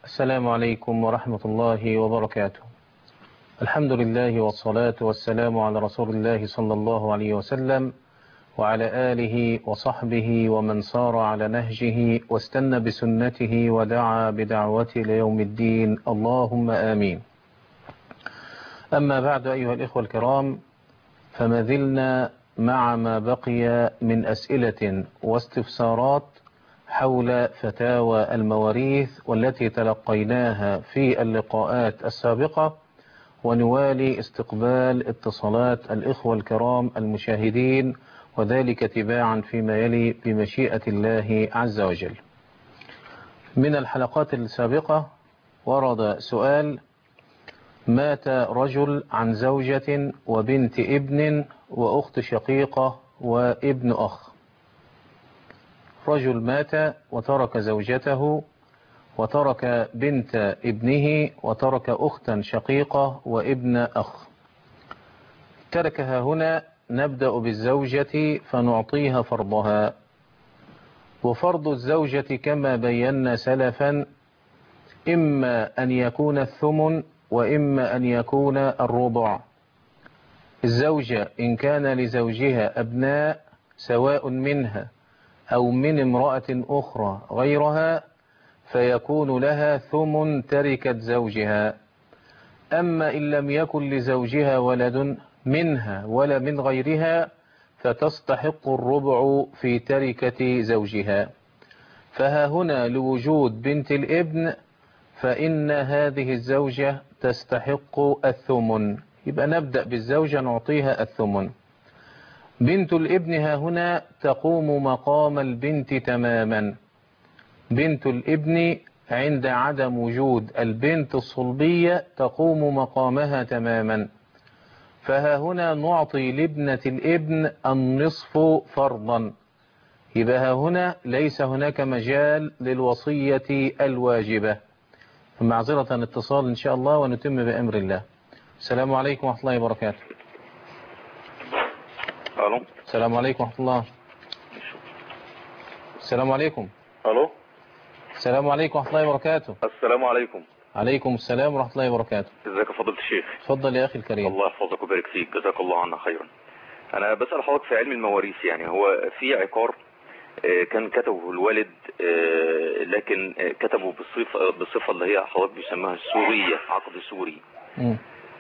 السلام عليكم ورحمة الله وبركاته الحمد لله والصلاة والسلام على رسول الله صلى الله عليه وسلم وعلى آله وصحبه ومن صار على نهجه واستنى بسنته ودعا بدعوته ليوم الدين اللهم آمين أما بعد أيها الإخوة الكرام فما زلنا مع ما بقي من أسئلة واستفسارات حول فتاوى المواريث والتي تلقيناها في اللقاءات السابقة ونوالي استقبال اتصالات الإخوة الكرام المشاهدين وذلك تباعا فيما يلي بمشيئة الله عز وجل من الحلقات السابقة ورد سؤال مات رجل عن زوجة وبنت ابن وأخت شقيقة وابن أخ رجل مات وترك زوجته وترك بنت ابنه وترك أختا شقيقة وابن أخ تركها هنا نبدأ بالزوجة فنعطيها فرضها وفرض الزوجة كما بينا سلفا إما أن يكون الثمن وإما أن يكون الربع الزوجة إن كان لزوجها أبناء سواء منها أو من امرأة أخرى غيرها فيكون لها ثمن تركة زوجها أما إن لم يكن لزوجها ولد منها ولا من غيرها فتستحق الربع في تركة زوجها فها هنا لوجود بنت الابن فإن هذه الزوجة تستحق الثمن يبقى نبدأ بالزوجة نعطيها الثمن بنت الابن ها هنا تقوم مقام البنت تماما بنت الابن عند عدم وجود البنت الصلبية تقوم مقامها تماما فها هنا نعطي لابنة الابن النصف فرضا يبقى ها هنا ليس هناك مجال للوصية الواجبة معذرة اتصال إن شاء الله ونتم بأمر الله السلام عليكم ورحمة الله وبركاته الو السلام عليكم ورحمة الله السلام عليكم الو السلام عليكم ورحمة الله وبركاته السلام عليكم عليكم السلام ورحمة الله وبركاته ازيك يا فضيله الشيخ اتفضل يا أخي الكريم الله يحفظك ويبارك فيك جزاك الله عنا خيرا انا بسال حضرتك في علم المواريث يعني هو في عقار آه، كان كتبه الوالد آه، لكن آه، كتبه بالصفه بالصفه اللي هي حضرتك بيسموها السوريه عقد سوري مم.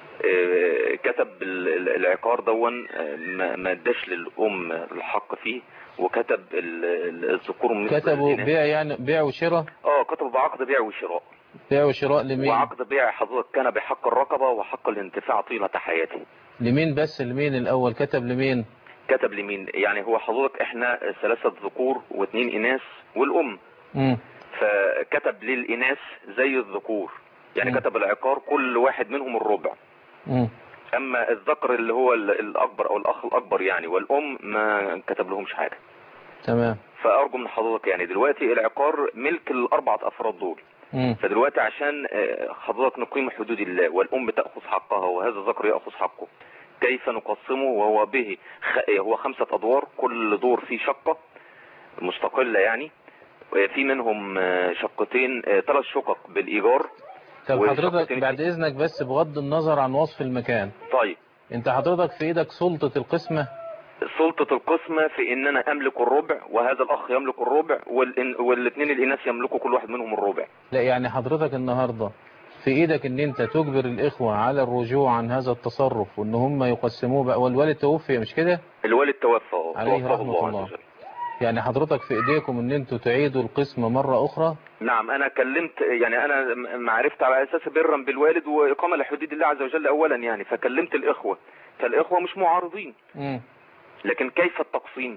آه، كتب ال- ال- العقار دون آه، ما ما اداش للام الحق فيه وكتب ال- ال- الذكور مثل كتبوا الإناث. بيع يعني بيع وشراء اه كتبوا بعقد بيع وشراء بيع وشراء لمين وعقد بيع حضرتك كان بحق الرقبة وحق الانتفاع طيلة حياته لمين بس لمين الأول كتب لمين كتب لمين يعني هو حضرتك احنا ثلاثة ذكور واثنين اناث والام مم. فكتب للاناث زي الذكور يعني مم. كتب العقار كل واحد منهم الربع مم. اما الذكر اللي هو ال- الاكبر او الاخ الاكبر يعني والام ما كتب لهمش حاجة تمام فارجو من حضرتك يعني دلوقتي العقار ملك الاربعة افراد دول مم. فدلوقتي عشان آه، حضرتك نقيم حدود الله والأم تأخذ حقها وهذا الذكر يأخذ حقه كيف نقسمه وهو به خ... هو خمسة أدوار كل دور فيه شقة مستقلة يعني آه، في منهم آه، شقتين ثلاث شقق بالإيجار طب والشقتين حضرتك في- بعد إذنك بس بغض النظر عن وصف المكان طيب انت حضرتك في ايدك سلطة القسمة سلطة القسمة في ان انا املك الربع وهذا الاخ يملك الربع والإن... والاثنين الاناث يملكوا كل واحد منهم الربع لا يعني حضرتك النهاردة في ايدك ان انت تجبر الاخوة على الرجوع عن هذا التصرف وان هم يقسموه بقى والوالد توفي مش كده الوالد توفى عليه توفاه رحمة الله. عز وجل يعني حضرتك في ايديكم ان انتوا تعيدوا القسمة مرة اخرى نعم انا كلمت يعني انا م- معرفت على اساس برا بالوالد واقامه لحدود الله عز وجل اولا يعني فكلمت الاخوه فالاخوه مش معارضين مم. لكن كيف التقسيم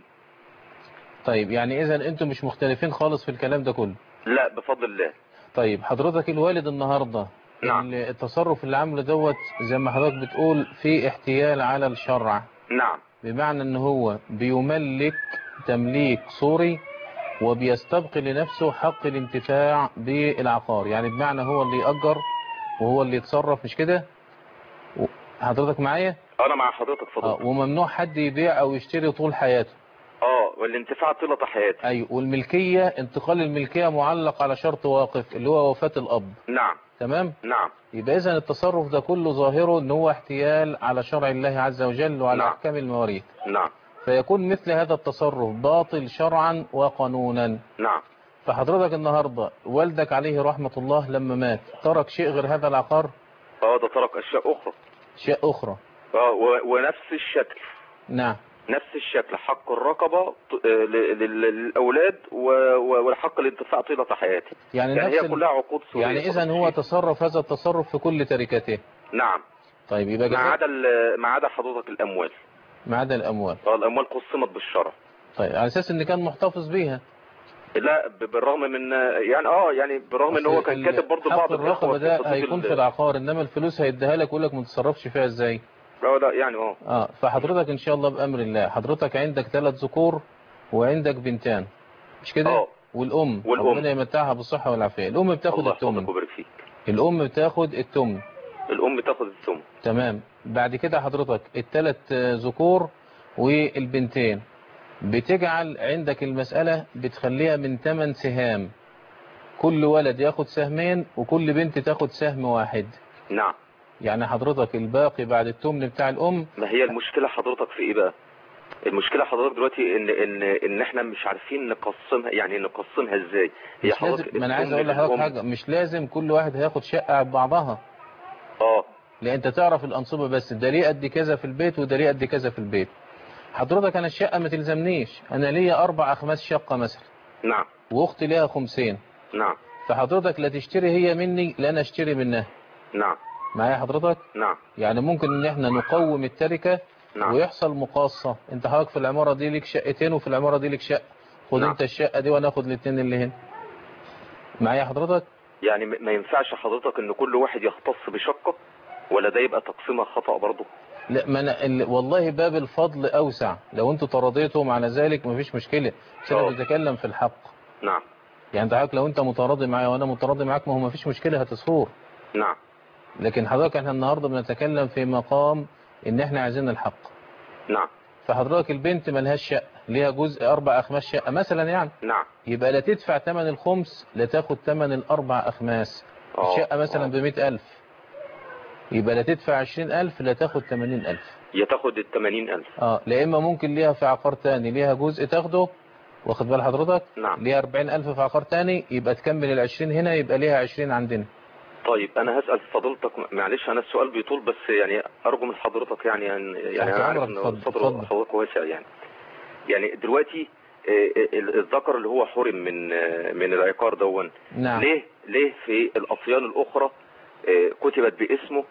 طيب يعني اذا انتوا مش مختلفين خالص في الكلام ده كله لا بفضل الله طيب حضرتك الوالد النهاردة نعم. التصرف اللي عامله دوت زي ما حضرتك بتقول في احتيال على الشرع نعم بمعنى ان هو بيملك تمليك صوري وبيستبقي لنفسه حق الانتفاع بالعقار يعني بمعنى هو اللي يأجر وهو اللي يتصرف مش كده و- حضرتك معايا انا مع حضرتك اه فضل وممنوع حد يبيع او يشتري طول حياته اه والانتفاع طيلة حياتي ايوه والملكية انتقال الملكية معلق على شرط واقف اللي هو وفاة الاب نعم تمام نعم يبقى اذا التصرف ده كله ظاهره ان هو احتيال على شرع الله عز وجل وعلى نعم. احكام المواريث نعم فيكون مثل هذا التصرف باطل شرعا وقانونا نعم فحضرتك النهاردة والدك عليه رحمة الله لما مات ترك شيء غير هذا العقار اه ده ترك اشياء اخرى شيء اخرى اه و- ونفس الشكل نعم نفس الشكل حق الرقبة ط- آه، ل- لل- للأولاد و- و- والحق الانتفاع طيلة حياتي يعني, يعني نفس هي ال- كلها عقود سورية يعني اذا هو تصرف هذا التصرف في كل تركته نعم طيب يبقى ما جزاك عدا ال- ما عدا حضرتك الأموال ما عدا الاموال اه الأموال قسمت بالشرع طيب على اساس ان كان محتفظ بيها لا ب- بالرغم من يعني اه يعني بالرغم ان هو أصل كان ال- كاتب برضه حق بعض الرقبة ده حدود هيكون ال- في العقار انما الفلوس هيديها لك ويقول لك ما تتصرفش فيها ازاي لا لا يعني اه اه فحضرتك ان شاء الله بامر الله حضرتك عندك ثلاث ذكور وعندك بنتان مش كده اه والام والأم. ربنا يمتعها بالصحه والعافيه الام بتاخد الله يحفظك الثمن ويبارك فيك الام بتاخد الثمن الأم تاخد الثمن تمام بعد كده حضرتك الثلاث ذكور والبنتين بتجعل عندك المسألة بتخليها من 8 سهام كل ولد ياخد سهمين وكل بنت تاخد سهم واحد نعم يعني حضرتك الباقي بعد التمن بتاع الأم ما هي المشكلة حضرتك في ايه بقى المشكلة حضرتك دلوقتي ان ان ان احنا مش عارفين نقسمها يعني نقسمها ازاي هي مش لازم حضرتك ما انا عايز الثمن اقول لحضرتك للأم. حاجة مش لازم كل واحد هياخد شقة بعضها اه لان انت تعرف الانصبة بس ده ليه قد كذا في البيت وده ليه قد كذا في البيت حضرتك انا الشقة ما تلزمنيش انا ليا اربع اخماس شقة مثلا نعم واختي ليها خمسين نعم فحضرتك لا تشتري هي مني لا انا اشتري منها نعم معايا حضرتك نعم يعني ممكن ان احنا نقوم التركة نعم ويحصل مقاصة انت حضرتك في العمارة دي ليك شقتين وفي العمارة دي ليك شقة خد نعم. انت الشقة دي وانا اخد الاثنين اللي هنا معايا حضرتك يعني م- ما ينفعش حضرتك ان كل واحد يختص بشقة ولا ده يبقى تقسيمها خطأ برضه لا ما أنا ال... والله باب الفضل اوسع لو انتوا تراضيتم على ذلك مفيش مشكلة بس انا اه. بتكلم في الحق نعم يعني انت حضرتك لو انت متراضي معايا وانا متراضي معاك ما هو مفيش مشكلة هتصور نعم لكن حضرتك احنا النهاردة بنتكلم في مقام ان احنا عايزين الحق نعم فحضرتك البنت ملهاش شقة ليها جزء اربع اخماس شقة مثلا يعني نعم يبقى لا تدفع ثمن الخمس لا تاخد ثمن الاربع اخماس اه الشقة مثلا اه. بمئة الف يبقى لا تدفع عشرين الف لا تاخد ثمانين الف يا تاخد ال 80000 اه لا اما ممكن ليها في عقار تاني ليها جزء تاخده واخد بال حضرتك نعم ليها أربعين ألف في عقار تاني يبقى تكمل العشرين هنا يبقى ليها عشرين عندنا طيب انا هسأل فضيلتك معلش انا السؤال بيطول بس يعني ارجو من حضرتك يعني يعني, يعني تحت انا عارف أمرك، ان اتفضل، صدر اتفضل. حضرتك واسع يعني يعني دلوقتي آه، ال- الذكر اللي هو حرم من آه، من العقار دون نعم ليه ليه في الاطيان الاخرى آه، كتبت باسمه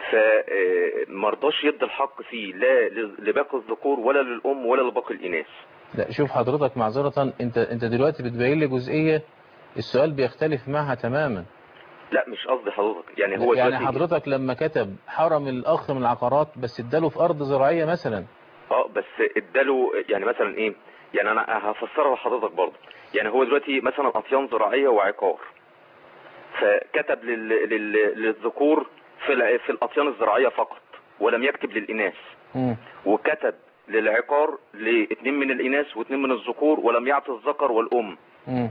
فما رضاش يدي الحق فيه لا ل- لباقي الذكور ولا للام ولا لباقي الاناث لا شوف حضرتك معذرة انت انت دلوقتي بتبين لي جزئية السؤال بيختلف معها تماما لا مش قصدي حضرتك يعني هو يعني دلوقتي- حضرتك لما كتب حرم الاخ من العقارات بس اداله في ارض زراعية مثلا اه بس اداله يعني مثلا ايه يعني انا هفسرها لحضرتك برضه يعني هو دلوقتي مثلا اطيان زراعيه وعقار فكتب لل... لل... للذكور في ال... في الاطيان الزراعيه فقط ولم يكتب للاناث مم. وكتب للعقار لاثنين من الاناث واثنين من الذكور ولم يعطي الذكر والام مم.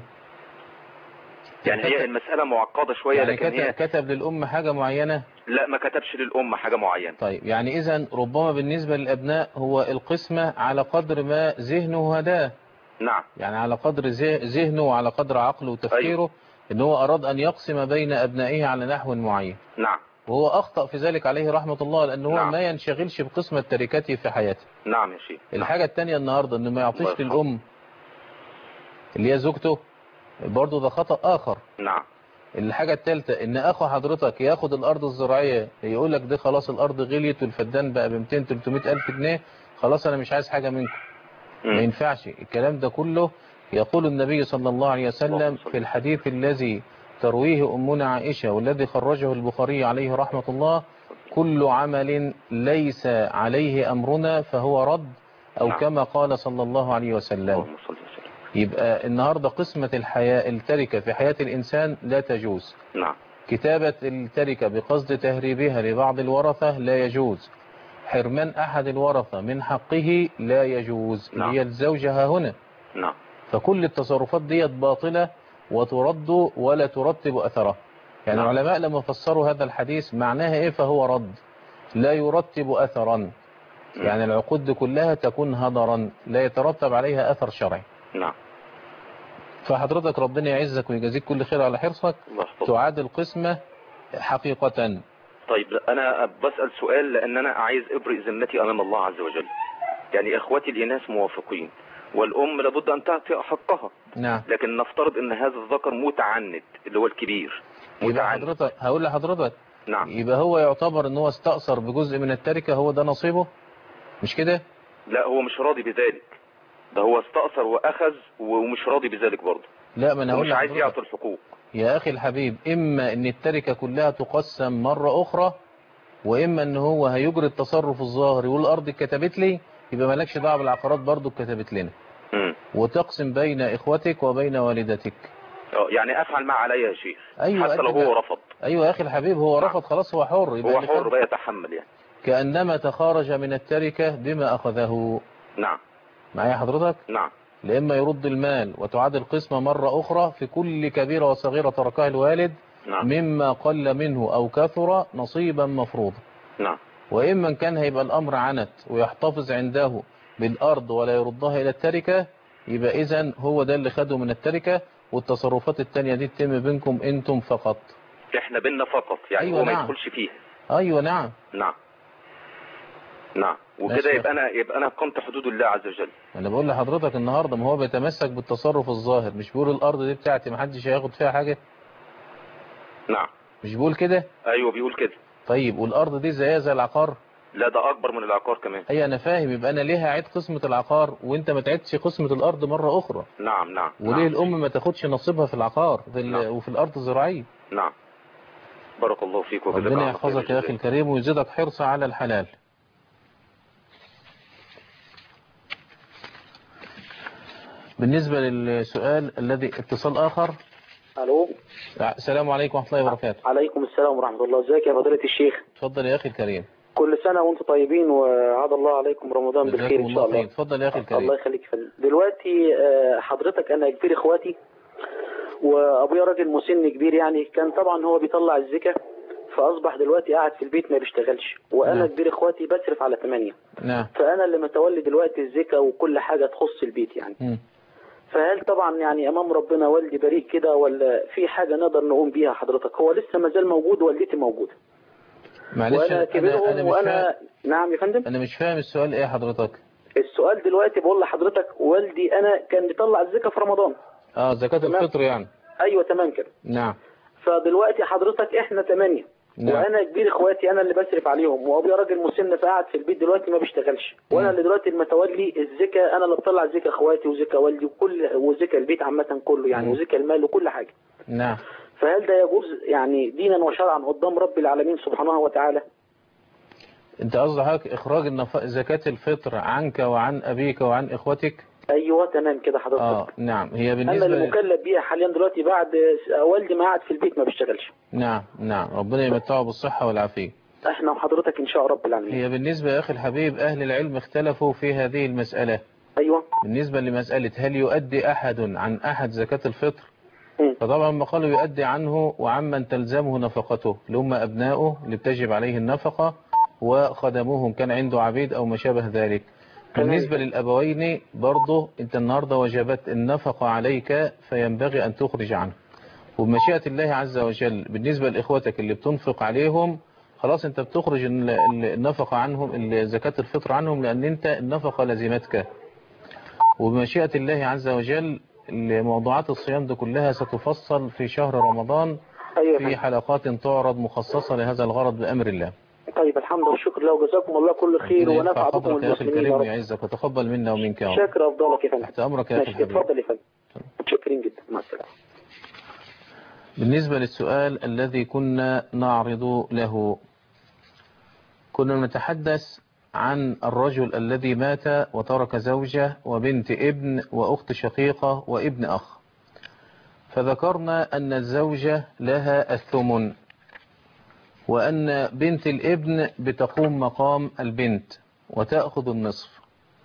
يعني هي المساله معقده شويه يعني لكن كتب, هي كتب للأم حاجة معينة لا ما كتبش للام حاجه معينه طيب يعني إذا ربما بالنسبة للأبناء هو القسمة على قدر ما ذهنه هداه نعم يعني على قدر ذه- ذهنه وعلى قدر عقله وتفكيره إن هو أراد أن يقسم بين أبنائه على نحو معين نعم وهو أخطأ في ذلك عليه رحمة الله لأن هو نعم. ما ينشغلش بقسمة تركته في حياته نعم يا شيخ الحاجة التانية النهاردة إنه ما يعطيش الله يرحمه. للأم اللي هي زوجته برضه ده خطأ آخر نعم الحاجة الثالثة ان اخو حضرتك ياخد الارض الزراعية يقول لك دي خلاص الارض غليت والفدان بقى ب 200 300 الف جنيه خلاص انا مش عايز حاجة منكم ما مم. ينفعش الكلام ده كله يقول النبي صلى الله عليه وسلم اللهم صل. في الحديث الذي ترويه أمنا عائشة والذي خرجه البخاري عليه رحمة الله كل عمل ليس عليه أمرنا فهو رد أو نعم. كما قال صلى الله عليه وسلم اللهم صل وسلم يبقى النهاردة قسمة الحياة التركة في حياة الإنسان لا تجوز نعم كتابة التركة بقصد تهريبها لبعض الورثة لا يجوز حرمان أحد الورثة من حقه لا يجوز نعم. اللي هي الزوجة ها هنا نعم فكل التصرفات ديت باطلة وترد ولا ترتب أثرها يعني نعم. العلماء لما فسروا هذا الحديث معناها إيه فهو رد لا يرتب أثرا يعني العقود دي كلها تكون هدرا لا يترتب عليها أثر شرعي نعم فحضرتك ربنا يعزك ويجازيك كل خير على حرصك الله يحفظك. تعاد القسمة حقيقة طيب انا بسأل سؤال لان انا عايز ابرئ ذمتي امام الله عز وجل يعني اخواتي الاناث موافقين والام لابد ان تعطي حقها نعم لكن نفترض ان هذا الذكر متعند اللي هو الكبير يبقى متعند حضرتك هقول لحضرتك نعم يبقى هو يعتبر ان هو استأثر بجزء من التركة هو ده نصيبه مش كده لا هو مش راضي بذلك ده هو استأثر واخذ ومش راضي بذلك برضه لا ما انا هقول ومش عايز لحضرتك يعطي الحقوق يا اخي الحبيب اما ان التركة كلها تقسم مرة اخرى واما ان هو هيجري التصرف الظاهري والارض اتكتبت لي يبقى مالكش دعوه بالعقارات برضو اتكتبت لنا مم. وتقسم بين اخوتك وبين والدتك اه يعني افعل ما علي يا شيخ أيوة حتى لو أكيد. هو رفض ايوه يا اخي الحبيب هو رفض خلاص هو حر يبقى هو اللي حر خد بقى يتحمل يعني كانما تخارج من التركة بما اخذه نعم معايا حضرتك نعم لإما يرد المال وتعاد القسمة مرة أخرى في كل كبيرة وصغيرة تركها الوالد نعم مما قل منه أو كثر نصيبا مفروضا نعم وإما كان هيبقى الأمر عنت ويحتفظ عنده بالأرض ولا يردها إلى التركة يبقى إذن هو ده اللي خده من التركة والتصرفات التانية دي تتم بينكم أنتم فقط احنا بينا فقط يعني أيوة هو ما نعم. يدخلش فيه أيوة نعم نعم نعم ماشي. وكده يبقى انا يبقى انا قمت حدود الله عز وجل أنا بقول لحضرتك النهاردة ما هو بيتمسك بالتصرف الظاهر مش بيقول الأرض دي بتاعتي محدش هياخد فيها حاجة نعم مش بيقول كده ايوه بيقول كده طيب والأرض دي زيها زي العقار لا ده اكبر من العقار كمان اي انا فاهم يبقى انا ليه هعيد قسمة العقار وانت ما تعيدش قسمة الارض مرة اخرى نعم نعم وليه نعم. الام ما تاخدش نصيبها في العقار في ال- نعم. وفي الارض الزراعية نعم بارك الله فيك وجزاك ربنا الله خير يحفظك يا اخي الجزاء. الكريم ويزيدك حرص على الحلال بالنسبة للسؤال الذي اتصال اخر الو السلام عليكم ورحمة الله وبركاته عليكم السلام ورحمه الله ازيك يا فضيله الشيخ اتفضل يا اخي الكريم كل سنه وانتم طيبين وعاد الله عليكم رمضان بالخير جزاكم ان الله شاء خير الله اتفضل يا اخي الكريم الله يخليك يا فندم دلوقتي آه، حضرتك انا كبير اخواتي وابويا راجل مسن كبير يعني كان طبعا هو بيطلع الزكاه فاصبح دلوقتي قاعد في البيت ما بيشتغلش وانا نعم. كبير اخواتي بصرف على ثمانيه نعم فانا اللي متولي دلوقتي الزكاه وكل حاجه تخص البيت يعني مم. فهل طبعا يعني امام ربنا والدي بريء كده ولا في حاجه نقدر نقوم بيها حضرتك هو لسه ما زال موجود والدتي موجوده معلش وانا انا كبيرهم انا مش فاهم وانا نعم يا فندم انا مش فاهم السؤال ايه حضرتك السؤال دلوقتي بقول لحضرتك والدي انا كان بيطلع الزكاه في رمضان اه زكاة تمام. الفطر يعني ايوه تمام كده نعم فدلوقتي حضرتك احنا ثمانية نعم. وانا كبير اخواتي انا اللي بصرف عليهم وابويا راجل مسن فقاعد في البيت دلوقتي ما بيشتغلش وانا مم. اللي دلوقتي المتولي الزكاه انا اللي بطلع زكاه اخواتي وزكاه والدي وكل وزكاه البيت عامه كله يعني مم. وزكاه المال وكل حاجه نعم فهل ده يجوز يعني دينا وشرعا قدام رب العالمين سبحانه وتعالى انت قصدك حضرتك اخراج النف... زكاة الفطر عنك وعن ابيك وعن اخوتك ايوه تمام كده حضرتك اه نعم هي انا بالنسبة اللي ل... مكلف بيها حاليا دلوقتي بعد والدي ما قاعد في البيت ما بيشتغلش نعم نعم ربنا يمتعه بالصحة والعافية احنا وحضرتك ان شاء رب العالمين هي بالنسبة يا اخي الحبيب اهل العلم اختلفوا في هذه المسألة ايوه بالنسبة لمسألة هل يؤدي احد عن احد زكاة الفطر مم. فطبعا ما قالوا يؤدي عنه وعمن تلزمه نفقته اللي هم ابنائه اللي بتجب عليه النفقة وخدموهم كان عنده عبيد او ما شابه ذلك تمام. بالنسبة للأبوين برضه أنت النهاردة وجبت النفقة عليك فينبغي أن تخرج عنه وبمشيئة الله عز وجل بالنسبة لإخوتك اللي بتنفق عليهم خلاص أنت بتخرج ال- ال- النفقة عنهم ال- زكاة الفطر عنهم لأن أنت النفقة لزمتك وبمشيئة الله عز وجل موضوعات الصيام دي كلها ستفصل في شهر رمضان ايوه في فندم. حلقات تعرض مخصصة لهذا الغرض بأمر الله طيب الحمد والشكر له وجزاكم الله كل خير ربنا ونفع يرفع بكم قدرك يا أخي المسلمين يا الكريم رب ويعزك وتقبل منا ومنك يا رب شكر افضلك يا فندم تحت أمرك يا أخي ماشي الحبيب اتفضل يا فندم شكرين جدا مع السلامه بالنسبة للسؤال الذي كنا نعرض له كنا نتحدث عن الرجل الذي مات وترك زوجة وبنت ابن وأخت شقيقة وابن أخ فذكرنا أن الزوجة لها الثمن وأن بنت الابن بتقوم مقام البنت وتأخذ النصف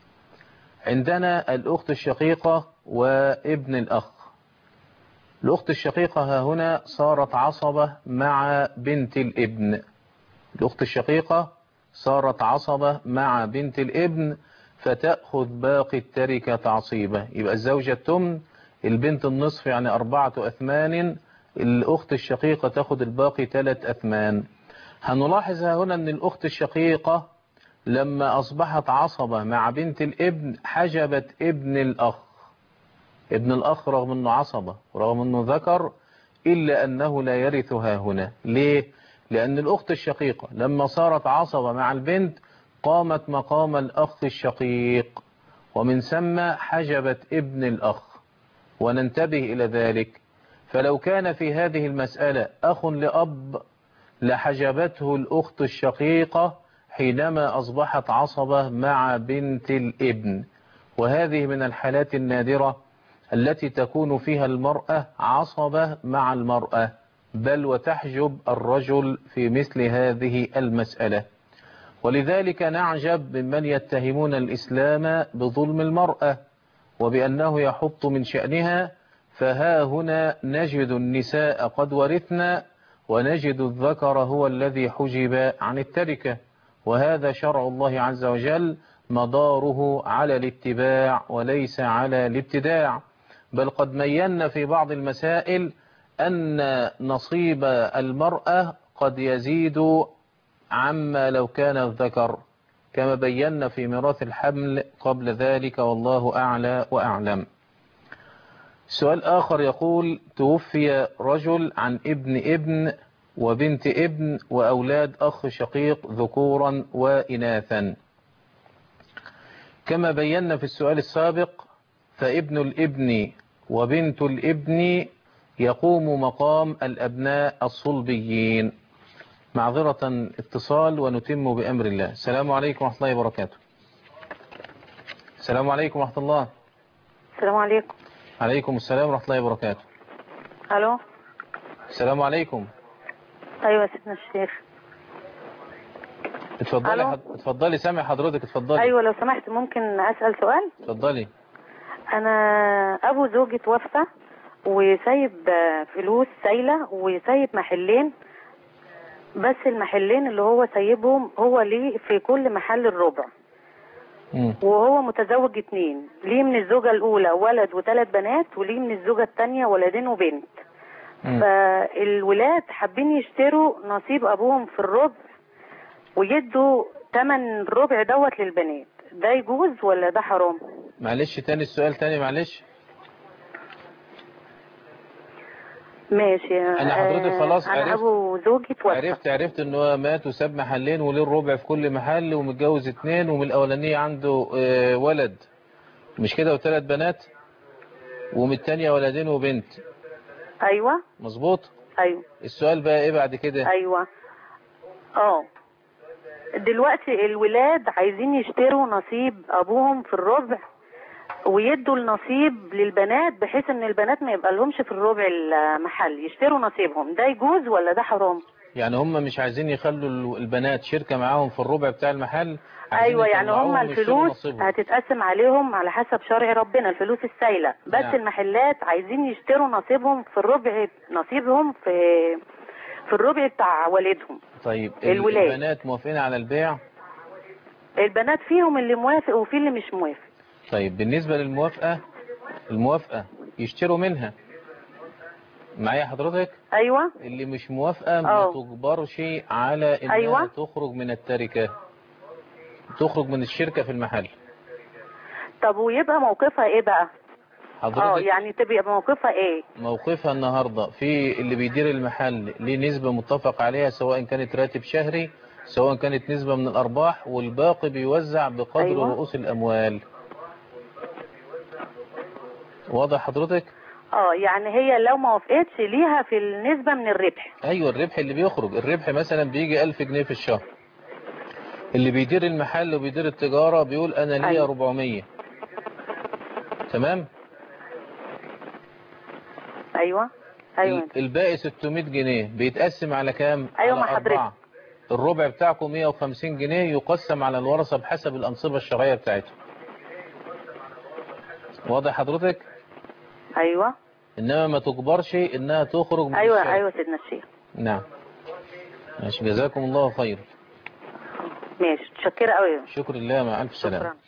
عندنا الأخت الشقيقة وابن الأخ الأخت الشقيقة ها هنا صارت عصبة مع بنت الابن الأخت الشقيقة صارت عصبة مع بنت الابن فتأخذ باقي التركة تعصيبة يبقى الزوجة التمن البنت النصف يعني أربعة أثمان الأخت الشقيقة تأخذ الباقي ثلاث أثمان هنلاحظ هنا أن الأخت الشقيقة لما أصبحت عصبة مع بنت الابن حجبت ابن الأخ ابن الأخ رغم أنه عصبة ورغم أنه ذكر إلا أنه لا يرثها هنا ليه؟ لأن الأخت الشقيقة لما صارت عصبة مع البنت قامت مقام الأخ الشقيق ومن ثم حجبت ابن الأخ وننتبه إلى ذلك فلو كان في هذه المسألة أخ لأب لحجبته الأخت الشقيقة حينما أصبحت عصبة مع بنت الابن وهذه من الحالات النادرة التي تكون فيها المرأة عصبة مع المرأة بل وتحجب الرجل في مثل هذه المسألة ولذلك نعجب ممن يتهمون الإسلام بظلم المرأة وبأنه يحط من شأنها فها هنا نجد النساء قد ورثنا ونجد الذكر هو الذي حجب عن التركة وهذا شرع الله عز وجل مداره على الاتباع وليس على الابتداع بل قد مينا في بعض المسائل أن نصيب المرأة قد يزيد عما لو كان الذكر كما بينا في ميراث الحمل قبل ذلك والله أعلى وأعلم سؤال آخر يقول توفي رجل عن ابن ابن وبنت ابن وأولاد أخ شقيق ذكورا وإناثا كما بينا في السؤال السابق فابن الابن وبنت الابن يقوم مقام الأبناء الصلبيين معذرة اتصال ونتم بأمر الله السلام عليكم ورحمة الله وبركاته السلام عليكم ورحمة الله السلام عليكم عليكم السلام ورحمة الله وبركاته الو السلام عليكم ايوه يا سيدنا الشيخ اتفضلي ألو؟ حد... اتفضلي سامع حضرتك اتفضلي ايوه لو سمحت ممكن اسال سؤال اتفضلي انا ابو زوجي توفى وسايب آه، فلوس سايله وسايب محلين بس المحلين اللي هو سايبهم هو ليه في كل محل الربع مم. وهو متزوج اتنين ليه من الزوجة الأولى ولد وثلاث بنات وليه من الزوجة التانية ولدين وبنت مم. فالولاد حابين يشتروا نصيب أبوهم في الربع ويدوا تمن الربع دوت للبنات ده يجوز ولا ده حرام؟ معلش تاني السؤال تاني معلش ماشي أنا حضرتك آه، خلاص أنا عرفت- أبو زوجي توفى عرفت عرفت ان هو مات وساب محلين وليه الربع في كل محل ومتجوز اتنين ومن الاولانية عنده آه، ولد مش كده وثلاث بنات ومن التانية ولدين وبنت أيوه مظبوط أيوه السؤال بقى ايه بعد كده أيوه اه دلوقتي الولاد عايزين يشتروا نصيب أبوهم في الربع ويدوا النصيب للبنات بحيث ان البنات ما يبقى لهمش في الربع المحل يشتروا نصيبهم ده يجوز ولا ده حرام يعني هم مش عايزين يخلوا ال- البنات شركة معاهم في الربع بتاع المحل عايزين ايوه يعني يطلعوهم هم ويشتروا الفلوس نصيبهم. هتتقسم عليهم على حسب شرع ربنا الفلوس السايله بس نعم. المحلات عايزين يشتروا نصيبهم في الربع نصيبهم في في الربع بتاع والدهم طيب ال- الولاد. البنات موافقين على البيع البنات فيهم اللي موافق وفي اللي مش موافق طيب بالنسبة للموافقة الموافقة يشتروا منها معايا حضرتك ايوه اللي مش موافقة ما اه. تجبرش على انها أيوة. تخرج من التركة تخرج من الشركة في المحل طب ويبقى موقفها ايه بقى اه حضرتك يعني تبقى موقفها ايه موقفها النهاردة في اللي بيدير المحل ليه نسبة متفق عليها سواء كانت راتب شهري سواء كانت نسبة من الأرباح والباقي بيوزع بقدر أيوة. رؤوس الأموال واضح حضرتك اه يعني هي لو ما وافقتش ليها في النسبه من الربح أيوة الربح اللي بيخرج الربح مثلا بيجي ألف جنيه في الشهر اللي بيدير المحل وبيدير التجارة بيقول أنا ليا أيوة. 400 تمام ايوه ايوه ال- الباقي 600 جنيه بيتقسم على كام أيوة على مع حضرتك. أربعة. الربع بتاعكم 150 جنيه يقسم على الورثة بحسب الأنصبة الشرعية بتاعتهم واضح حضرتك ايوه إنما ما تجبرش إنها تخرج من ايوه الشرع. ايوه سيدنا الشيخ نعم ماشي جزاكم الله خير ماشي متشكره قوي شكر لله مع ألف شكرا سلامة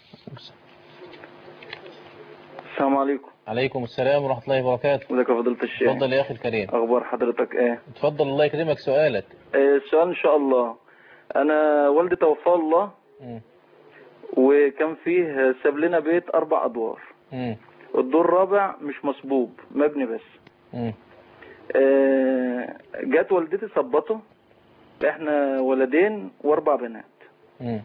السلام عليكم عليكم السلام ورحمة الله وبركاته ازيك يا فضيلة الشيخ اتفضل يا أخي الكريم اخبار حضرتك ايه اتفضل الله يكرمك سؤالك آه، السؤال ان شاء الله انا والدي توفاه الله مم. وكان فيه ساب لنا بيت اربع ادوار مم. الدور الرابع مش مصبوب مبني بس مم. آه، جت والدتي صبته احنا ولدين واربع بنات مم.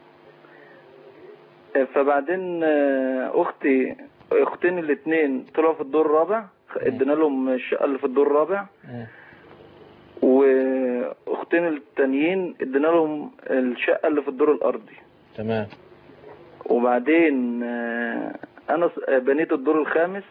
آه، فبعدين آه، اختي اختين الاثنين طلعوا في الدور الرابع ادينا لهم الشقه اللي في الدور الرابع مم. واختين التانيين ادينا لهم الشقه اللي في الدور الارضي تمام وبعدين آه، انا س- آه، بنيت الدور الخامس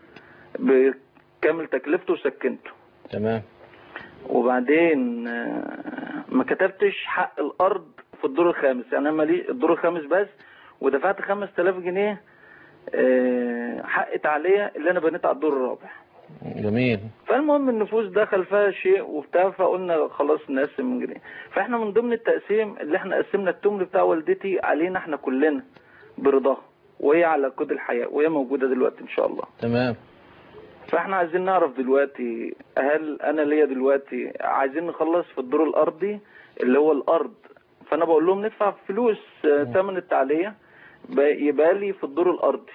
بكامل تكلفته وسكنته تمام وبعدين آه، ما كتبتش حق الارض في الدور الخامس يعني انا مالي الدور الخامس بس ودفعت 5000 جنيه آه، حق تعلية اللي انا بنيتها على الدور الرابع جميل فالمهم النفوس دخل فيها شيء وبتاع فقلنا خلاص نقسم من جنيه فاحنا من ضمن التقسيم اللي احنا قسمنا التمن بتاع والدتي علينا احنا كلنا برضاها وهي على قيد الحياة وهي موجودة دلوقتي ان شاء الله تمام فاحنا عايزين نعرف دلوقتي هل انا ليا دلوقتي عايزين نخلص في الدور الارضي اللي هو الارض فانا بقول لهم ندفع فلوس آه، ثمن التعلية ب- يبقى لي في الدور الارضي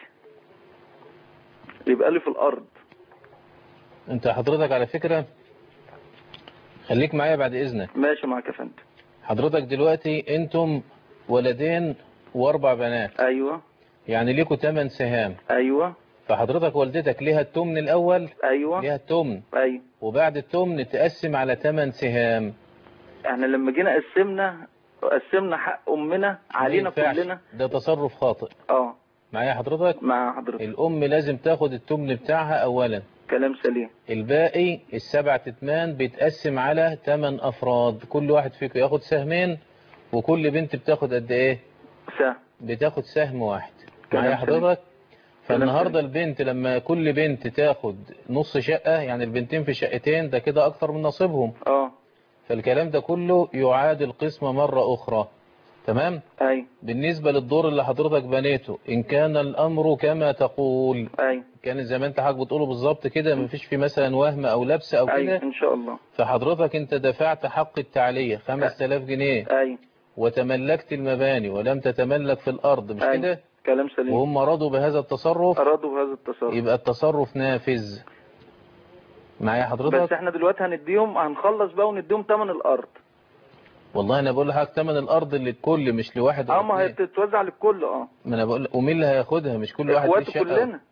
يبقى لي في الارض انت حضرتك على فكرة خليك معايا بعد اذنك ماشي معاك يا فندم حضرتك دلوقتي انتم ولدين واربع بنات ايوه يعني ليكوا تمن سهام ايوه فحضرتك والدتك ليها التمن الاول ايوه ليها التمن ايوه وبعد التمن تقسم على تمن سهام احنا لما جينا قسمنا قسمنا حق امنا ما علينا ينفعش. كلنا ده تصرف خاطئ اه معايا حضرتك مع حضرتك الام لازم تاخد التمن بتاعها اولا كلام سليم الباقي السبع تتمان بيتقسم على تمن افراد كل واحد فيكم ياخد سهمين وكل بنت بتاخد قد ايه سهل بتاخد سهم واحد كلام معايا سليم. حضرتك كلام فالنهارده البنت لما كل بنت تاخد نص شقة يعني البنتين في شقتين ده كده اكتر من نصيبهم اه فالكلام ده كله يعاد القسمة مرة اخرى تمام اي بالنسبة للدور اللي حضرتك بنيته ان كان الامر كما تقول اي كان زي ما انت حضرتك بتقوله بالظبط كده مفيش في مثلا وهم او لبس او اي كده ان شاء الله فحضرتك انت دفعت حق التعلية 5000 جنيه اي وتملكت المباني ولم تتملك في الارض مش أي. كده كلام سليم وهم رضوا بهذا التصرف ارادوا بهذا التصرف يبقى التصرف نافذ معايا بس حضرتك احنا دلوقتي هنديهم هنخلص بقى ونديهم ثمن الارض والله انا بقول لحضرتك ثمن الارض للكل مش لواحد اه ولا ما هي اتنين. بتتوزع للكل اه ما انا بقول ومين اللي هياخدها مش كل واحد ليه اخواته شقه كلنا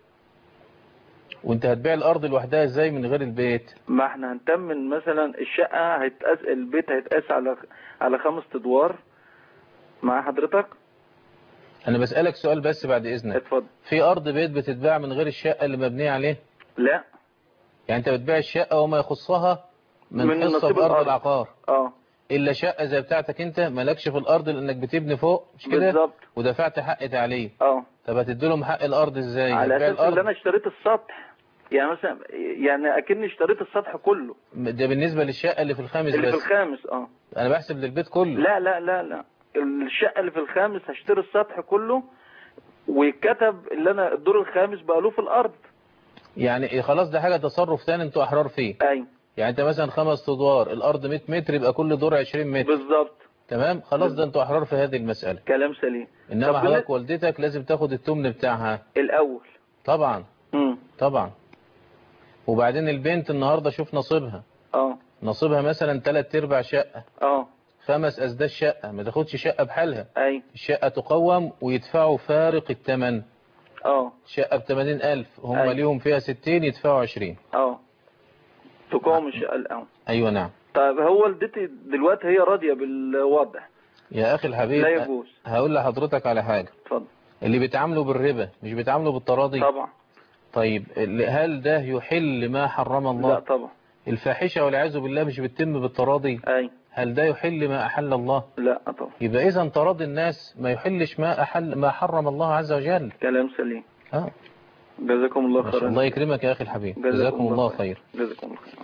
وانت هتبيع الارض لوحدها ازاي من غير البيت ما احنا هنتمن مثلا الشقة هيتقاس البيت هيتقاس على على خمس ادوار مع حضرتك انا بسالك سؤال بس بعد اذنك اتفضل في ارض بيت بتتباع من غير الشقه اللي مبنيه عليه لا يعني انت بتبيع الشقه وما يخصها من, من حصه نصيب في ارض الأرض. العقار اه الا شقه زي بتاعتك انت مالكش في الارض لانك بتبني فوق مش كده بالظبط ودفعت حق تعليه اه طب هتديلهم حق الارض ازاي على هتبيع اساس ان الارض انا اشتريت السطح يعني مثلا يعني اكني اشتريت السطح كله ده بالنسبه للشقه اللي في الخامس اللي في بس الخامس اه انا بحسب للبيت كله لا لا لا لا الشقة اللي في الخامس هشتري السطح كله ويتكتب اللي انا الدور الخامس بقى له في الارض يعني إيه خلاص ده حاجه تصرف تاني انتوا احرار فيه اي يعني انت مثلا خمس ادوار الارض 100 متر يبقى كل دور 20 متر بالظبط تمام خلاص ده انتوا احرار في هذه المساله كلام سليم انما طب حضرتك بن- والدتك لازم تاخد التمن بتاعها الاول طبعا امم طبعا وبعدين البنت النهارده شوف نصيبها اه نصيبها مثلا تلات ارباع شقه اه خمس اسداد شقه ما تاخدش شقه بحالها اي الشقه تقوم ويدفعوا فارق الثمن اه شقه ب 80000 هم أيوة. ليهم فيها 60 يدفعوا 20 اه تقاوم الشقة الاول ايوه نعم طيب هو والدتي دلوقتي هي راضية بالوضع يا اخي الحبيب لا يجوز هقول لحضرتك على حاجه اتفضل اللي بيتعاملوا بالربا مش بيتعاملوا بالتراضي طبعا طيب ال- هل ده يحل ما حرم لا الله طبعا الفاحشة والعياذ بالله مش بتتم بالتراضي اي هل ده يحل ما أحل الله لا طبعا يبقى إذا تراضي الناس ما يحلش ما أحل ما حرم الله عز وجل كلام سليم آه. جزاكم الله ما شاء خيرا الله يكرمك يا أخي الحبيب جزاكم الله خير جزاكم الله خير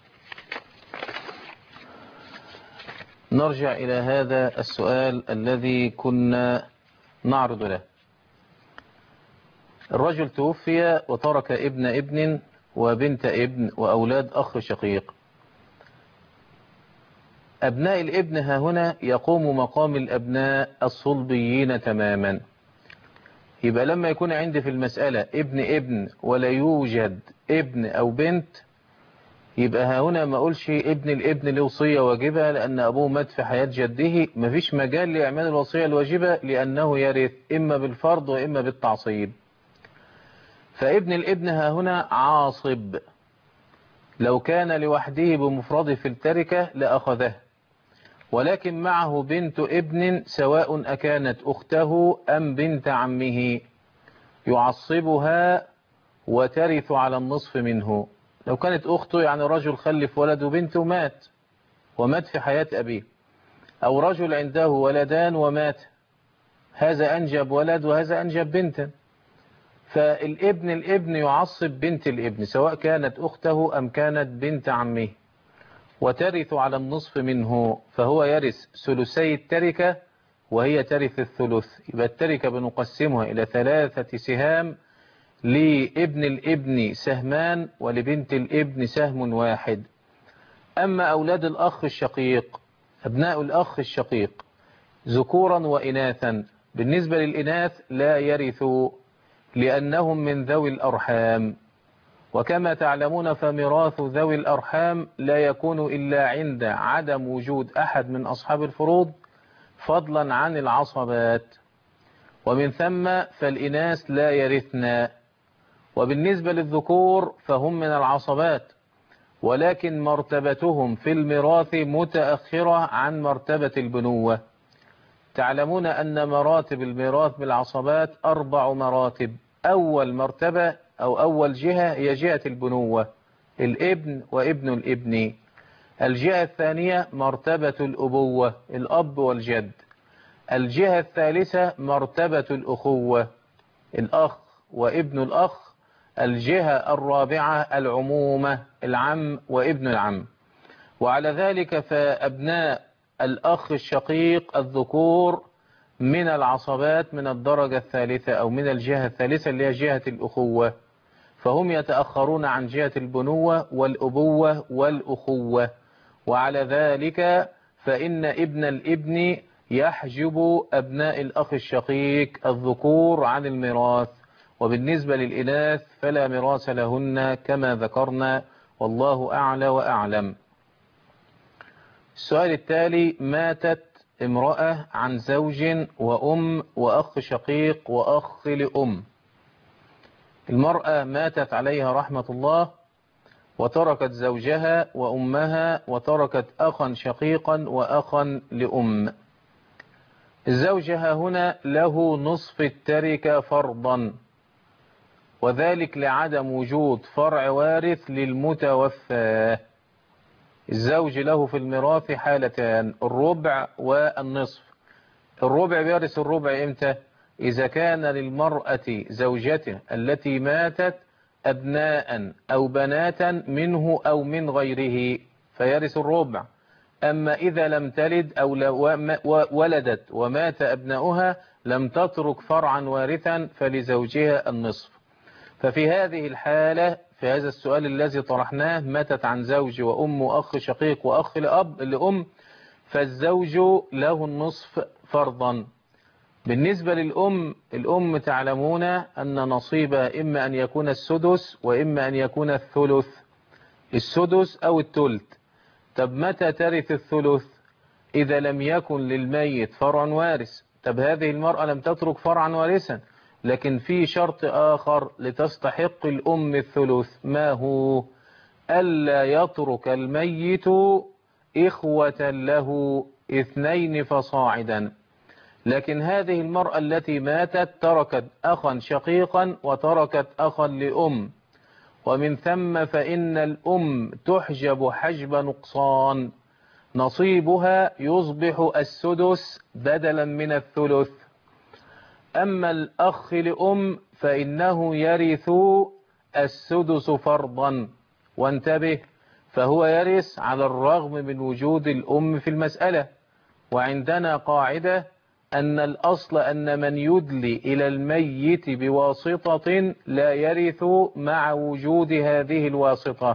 نرجع إلى هذا السؤال الذي كنا نعرض له الرجل توفي وترك ابن ابن وبنت ابن وأولاد أخ شقيق أبناء الابن ها هنا يقوم مقام الأبناء الصلبيين تماما يبقى لما يكون عندي في المسألة ابن ابن ولا يوجد ابن أو بنت يبقى ها هنا ما اقولش ابن الابن له وصية واجبة لأن أبوه مات في حياة جده مفيش مجال لإعمال الوصية الواجبة لأنه يرث إما بالفرض وإما بالتعصيب فابن الابن ها هنا عاصب لو كان لوحده بمفرده في التركة لأخذه ولكن معه بنت ابن سواء أكانت أخته أم بنت عمه يعصبها وترث على النصف منه لو كانت أخته يعني رجل خلف ولد وبنت ومات ومات في حياة أبيه أو رجل عنده ولدان ومات هذا أنجب ولد وهذا أنجب بنتا فالابن الابن يعصب بنت الابن سواء كانت أخته أم كانت بنت عمه وترث على النصف منه فهو يرث ثلثي التركة وهي ترث الثلث يبقى التركة بنقسمها إلى ثلاثة سهام لابن الابن سهمان ولبنت الابن سهم واحد أما أولاد الأخ الشقيق أبناء الأخ الشقيق ذكورا وإناثا بالنسبة للإناث لا يرثوا لأنهم من ذوي الأرحام وكما تعلمون فميراث ذوي الأرحام لا يكون إلا عند عدم وجود أحد من أصحاب الفروض فضلا عن العصبات ومن ثم فالإناث لا يرثنا وبالنسبة للذكور فهم من العصبات ولكن مرتبتهم في الميراث متأخرة عن مرتبة البنوة تعلمون أن مراتب الميراث بالعصبات أربع مراتب أول مرتبة أو أول جهة هي جهة البنوة الابن وابن الابن الجهة الثانية مرتبة الأبوة الأب والجد الجهة الثالثة مرتبة الأخوة الأخ وابن الأخ الجهة الرابعة العمومة العم وابن العم وعلى ذلك فأبناء الأخ الشقيق الذكور من العصبات من الدرجة الثالثة أو من الجهة الثالثة اللي هي جهة الأخوة فهم يتأخرون عن جهة البنوة والأبوة والأخوة وعلى ذلك فإن ابن الابن يحجب أبناء الأخ الشقيق الذكور عن الميراث وبالنسبة للإناث فلا ميراث لهن كما ذكرنا والله أعلى وأعلم السؤال التالي ماتت امرأة عن زوج وأم وأخ شقيق وأخ لأم المرأة ماتت عليها رحمة الله وتركت زوجها وأمها وتركت أخا شقيقا وأخا لأم زوجها هنا له نصف التركة فرضا وذلك لعدم وجود فرع وارث للمتوفى الزوج له في الميراث حالتان الربع والنصف الربع بيرث الربع امتى إذا كان للمرأة زوجته التي ماتت أبناء أو بناتا منه أو من غيره فيرث الربع أما إذا لم تلد أو ولدت ومات أبناؤها لم تترك فرعا وارثا فلزوجها النصف ففي هذه الحالة في هذا السؤال الذي طرحناه ماتت عن زوج وأم وأخ شقيق وأخ لأب لأم فالزوج له النصف فرضا بالنسبة للأم الأم تعلمون أن نصيبها إما أن يكون السدس وإما أن يكون الثلث السدس أو التلت طب متى ترث الثلث إذا لم يكن للميت فرع وارث طب هذه المرأة لم تترك فرعا وارثا لكن في شرط آخر لتستحق الأم الثلث ما هو ألا يترك الميت إخوة له اثنين فصاعدا لكن هذه المرأة التي ماتت تركت أخا شقيقا وتركت أخا لأم ومن ثم فإن الأم تحجب حجب نقصان نصيبها يصبح السدس بدلا من الثلث أما الأخ لأم فإنه يرث السدس فرضا وانتبه فهو يرث على الرغم من وجود الأم في المسألة وعندنا قاعدة أن الأصل أن من يدلي إلى الميت بواسطة لا يرث مع وجود هذه الواسطة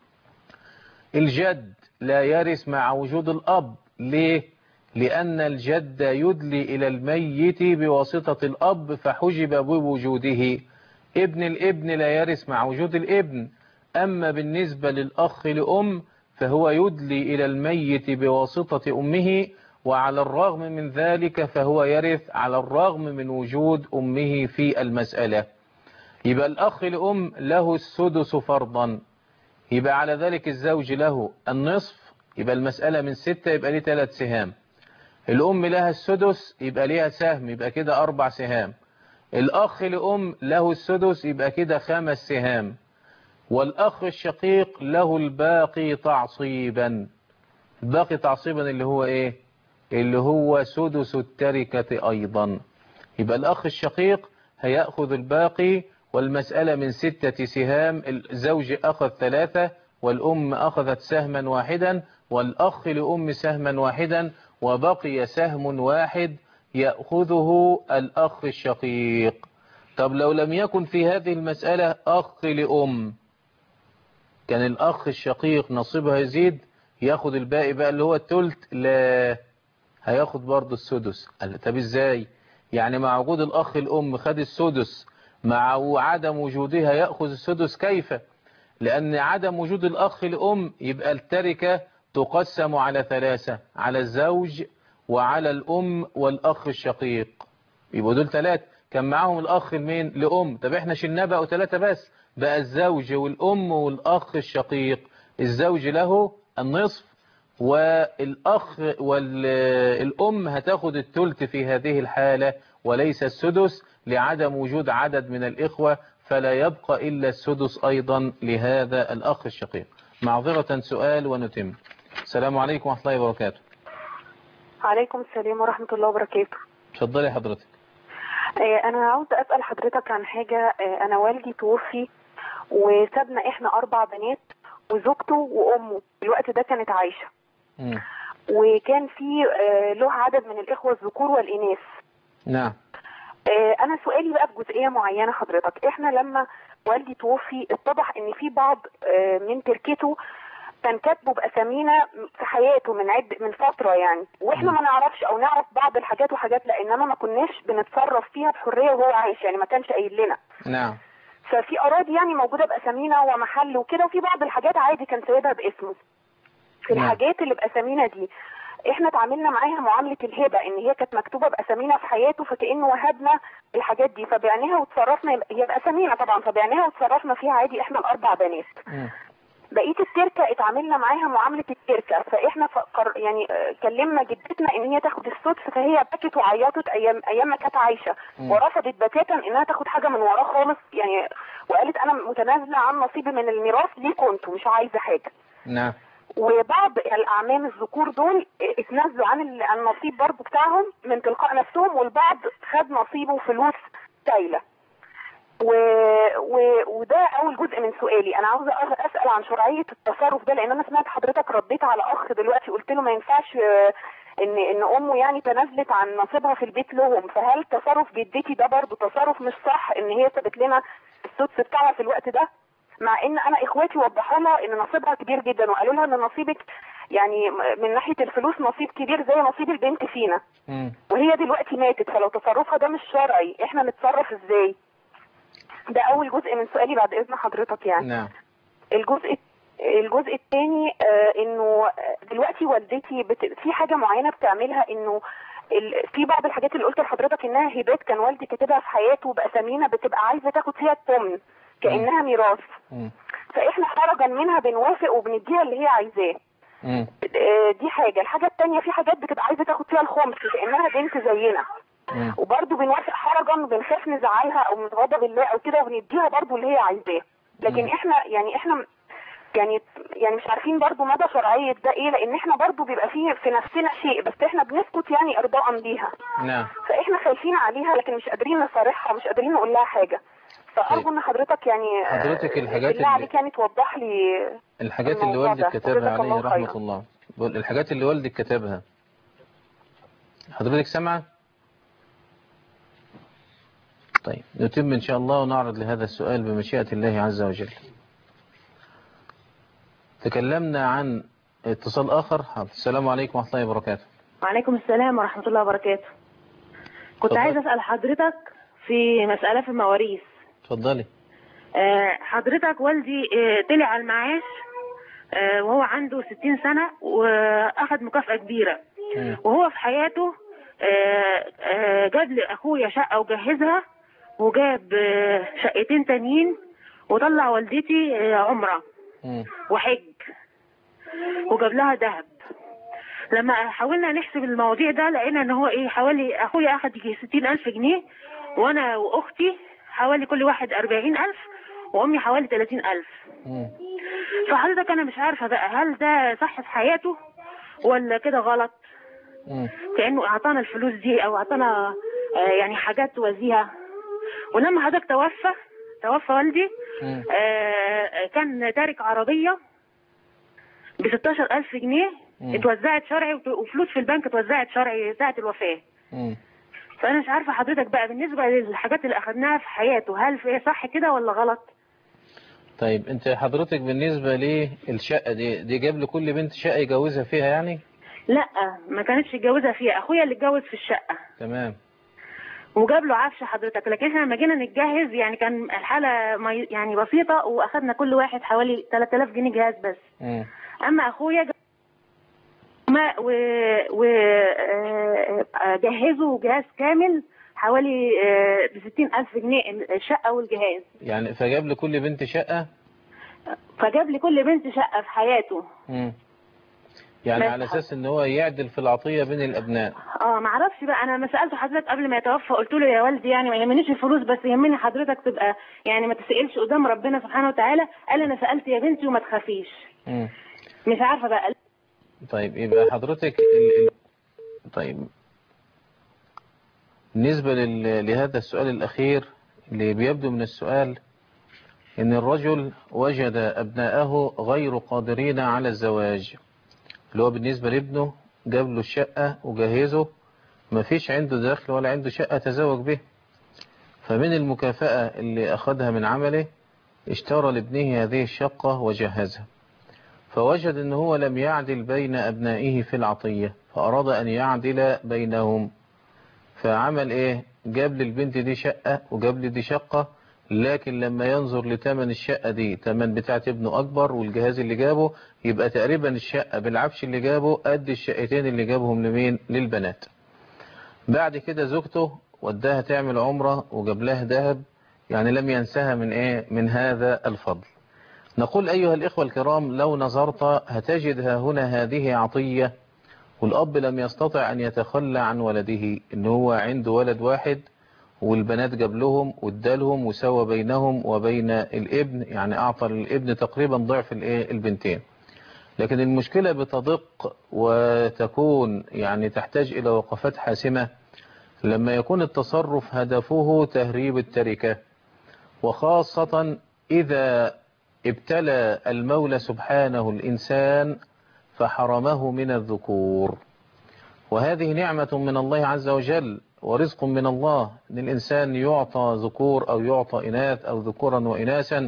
الجد لا يرث مع وجود الأب ليه؟ لأن الجد يدلي إلى الميت بواسطة الأب فحجب بوجوده ابن الابن لا يرث مع وجود الابن أما بالنسبة للأخ لأم فهو يدلي إلى الميت بواسطة أمه وعلى الرغم من ذلك فهو يرث على الرغم من وجود أمه في المسألة يبقى الأخ لأم له السدس فرضا يبقى على ذلك الزوج له النصف يبقى المسألة من ستة يبقى ليه ثلاث سهام الأم لها السدس يبقى ليها سهم يبقى كده أربع سهام الأخ لأم له السدس يبقى كده خمس سهام والأخ الشقيق له الباقي تعصيبا الباقي تعصيبا اللي هو إيه اللي هو سدس التركة أيضا يبقى الأخ الشقيق هيأخذ الباقي والمسألة من ستة سهام الزوج أخذ ثلاثة والأم أخذت سهما واحدا والأخ لأم سهما واحدا وبقي سهم واحد يأخذه الأخ الشقيق طب لو لم يكن في هذه المسألة أخ لأم كان الأخ الشقيق نصيبها يزيد ياخد الباقي بقى اللي هو التلت لا هياخد برضه السدس قال طب ازاي يعني مع وجود الأخ الأم خد السدس مع عدم وجودها يأخذ السدس كيف لأن عدم وجود الأخ الأم يبقى التركة تقسم على ثلاثة على الزوج وعلى الأم والأخ الشقيق يبقوا دول ثلاثة كان معاهم الأخ المين لأم طب احنا شلنا بقوا ثلاثة بس بقى الزوج والأم والأخ الشقيق الزوج له النصف والأخ والأم هتاخد الثلث في هذه الحالة وليس السدس لعدم وجود عدد من الإخوة فلا يبقى إلا السدس أيضا لهذا الأخ الشقيق معذرة سؤال ونتم السلام عليكم ورحمة الله وبركاته عليكم السلام ورحمة الله وبركاته اتفضلي حضرتك آه، أنا عاوزة أسأل حضرتك عن حاجة آه، أنا والدي توفي وسابنا إحنا أربع بنات وزوجته وأمه الوقت ده كانت عايشة مم. وكان في آه، له عدد من الإخوة الذكور والإناث نعم آه، أنا سؤالي بقى في جزئية معينة حضرتك إحنا لما والدي توفي اتضح إن في بعض آه، من تركته كان كاتبه بأسامينا في حياته من عد من فترة يعني واحنا ما نعرفش او نعرف بعض الحاجات وحاجات لا انما ما كناش بنتصرف فيها بحرية وهو عايش يعني ما كانش قايل لنا نعم ففي اراضي يعني موجودة بأسامينا ومحل وكده وفي بعض الحاجات عادي كان سايبها باسمه في نعم. الحاجات اللي بأسامينا دي احنا اتعاملنا معاها معاملة الهبة ان هي كانت مكتوبة بأسامينا في حياته فكأنه وهبنا الحاجات دي فبعناها وتصرفنا هي بأسامينا طبعا فبعناها وتصرفنا فيها عادي احنا الاربع بنات مم. بقيه التركه اتعاملنا معاها معامله التركه فاحنا فقر يعني آه، كلمنا جدتنا ان هي تاخد السدس فهي بكت وعيطت ايام ايام ما كانت عايشه مم. ورفضت بتاتا انها تاخد حاجه من وراه خالص يعني وقالت انا متنازله عن نصيبي من الميراث ليكوا انتوا مش عايزه حاجه نعم وبعض الاعمام الذكور دول اتنازلوا عن ال- عن النصيب برضو بتاعهم من تلقاء نفسهم والبعض خد نصيبه فلوس سايله و... و... وده اول جزء من سؤالي انا عاوزه أغ- اسال عن شرعيه التصرف ده لان انا سمعت حضرتك رديت على اخ دلوقتي قلت له ما ينفعش آه، ان ان امه يعني تنازلت عن نصيبها في البيت لهم فهل تصرف جدتي ده برضو تصرف مش صح ان هي سابت لنا السدس بتاعها في الوقت ده مع ان انا اخواتي وضحوا لها ان نصيبها كبير جدا وقالوا لها ان نصيبك يعني م- من ناحيه الفلوس نصيب كبير زي نصيب البنت فينا مم. وهي دلوقتي ماتت فلو تصرفها ده مش شرعي احنا نتصرف ازاي ده اول جزء من سؤالي بعد اذن حضرتك يعني نعم الجزء الجزء الثاني آه انه دلوقتي والدتي بت... في حاجه معينه بتعملها انه ال... في بعض الحاجات اللي قلت لحضرتك انها هبات كان والدي كاتبها في حياته باسامينا بتبقى عايزه تاخد فيها الثمن كانها ميراث مم. فاحنا خرجا منها بنوافق وبنديها اللي هي عايزاه مم. آه، دي حاجه الحاجه التانية في حاجات بتبقى عايزه تاخد فيها الخمس كانها بنت زينا مم. وبرضه بنوافق حرجا بنخاف نزعلها او من غضب الله او كده وبنديها برضه اللي هي عايزاه لكن مم. احنا يعني احنا يعني يعني مش عارفين برضه مدى شرعيه ده ايه لان احنا برضه بيبقى فيه في نفسنا شيء بس احنا بنسكت يعني ارضاء بيها نعم فاحنا خايفين عليها لكن مش قادرين نصارحها مش قادرين نقول لها حاجه فارجو طيب. ان حضرتك يعني آه، حضرتك الحاجات بالله اللي- عليك يعني توضح لي الحاجات اللي الموضوع والدك ده. كتبها وجزاك عليه الله رحمة خيرا. الله بقول الحاجات اللي والدك كتبها حضرتك سامعة طيب نتم إن شاء الله ونعرض لهذا السؤال بمشيئة الله عز وجل تكلمنا عن اتصال آخر حاضر. السلام عليكم ورحمة الله وبركاته وعليكم السلام ورحمة الله وبركاته كنت اتفضل. عايزة أسأل حضرتك في مسألة في المواريث اتفضلي آه، حضرتك والدي آه، طلع على المعاش آه، وهو عنده 60 سنة وأخذ مكافأة كبيرة مم. وهو في حياته آه، آه، جاب لأخويا شقة وجهزها وجاب آه، شقتين تانيين وطلع والدتي آه، عمرة مم. وحج وجاب لها ذهب لما حاولنا نحسب المواضيع ده لقينا ان هو ايه حوالي اخويا اخد يجي ستين الف جنيه وانا واختي حوالي كل واحد اربعين الف وامي حوالي تلاتين الف مم. فحضرتك انا مش عارفه بقى هل ده صح في حياته ولا كده غلط مم. كانه اعطانا الفلوس دي او اعطانا آه، يعني حاجات توزيها ولما حضرتك توفى توفى والدي مم. آه، كان تارك عربية ب 16000 جنيه مم. اتوزعت شرعي وت- وفلوس في البنك اتوزعت شرعي ساعة الوفاة مم. فأنا مش عارفة حضرتك بقى بالنسبة للحاجات اللي أخدناها في حياته هل في صح كده ولا غلط؟ طيب انت حضرتك بالنسبة للشقة دي دي جاب لكل بنت شقة يجوزها فيها يعني لا ما كانتش اتجوزها فيها أخويا اللي اتجوز في الشقة تمام وجاب له عفش حضرتك لكن احنا لما جينا نتجهز يعني كان الحالة مي- يعني بسيطة وأخدنا كل واحد حوالي 3000 جنيه جهاز بس مم. اما اخويا جا- ما و, و... آه، آه، جهزوا جهاز كامل حوالي ب 60000 جنيه الشقه والجهاز يعني فجاب لكل بنت شقة فجاب لي كل بنت شقه في حياته مم. يعني بس على اساس ان هو يعدل في العطية بين الابناء اه ما اعرفش بقى انا ما سالته حضرتك قبل ما يتوفى قلت له يا والدي يعني ما يهمنيش الفلوس بس يهمني حضرتك تبقى يعني ما تسالش قدام ربنا سبحانه وتعالى قال انا سالت يا بنتي وما تخافيش مم. مش عارفه بقى طيب يبقى حضرتك ال... ال- طيب بالنسبة لل... لهذا السؤال الأخير اللي بيبدو من السؤال إن الرجل وجد أبناءه غير قادرين على الزواج اللي هو بالنسبة لابنه جاب له الشقة وجهزه ما فيش عنده دخل ولا عنده شقة تزوج به فمن المكافأة اللي أخذها من عمله اشترى لابنه هذه الشقة وجهزها فوجد ان هو لم يعدل بين ابنائه في العطية فاراد ان يعدل بينهم فعمل ايه جاب للبنت دي شقة وجاب لي دي شقة لكن لما ينظر لتمن الشقة دي تمن بتاعت ابنه اكبر والجهاز اللي جابه يبقى تقريبا الشقة بالعفش اللي جابه قد الشقتين اللي جابهم لمين للبنات بعد كده زوجته وداها تعمل عمرة وجاب لها ذهب يعني لم ينسها من ايه من هذا الفضل نقول أيها الإخوة الكرام لو نظرت هتجد ها هنا هذه عطية والأب لم يستطع أن يتخلى عن ولده إن هو عنده ولد واحد والبنات جاب لهم وادالهم وسوى بينهم وبين الابن يعني أعطى للابن تقريبا ضعف الإيه البنتين لكن المشكلة بتدق وتكون يعني تحتاج إلى وقفات حاسمة لما يكون التصرف هدفه تهريب التركة وخاصة إذا ابتلى المولى سبحانه الإنسان فحرمه من الذكور وهذه نعمة من الله عز وجل ورزق من الله أن الإنسان يعطى ذكور أو يعطى إناث أو ذكورا وإناثا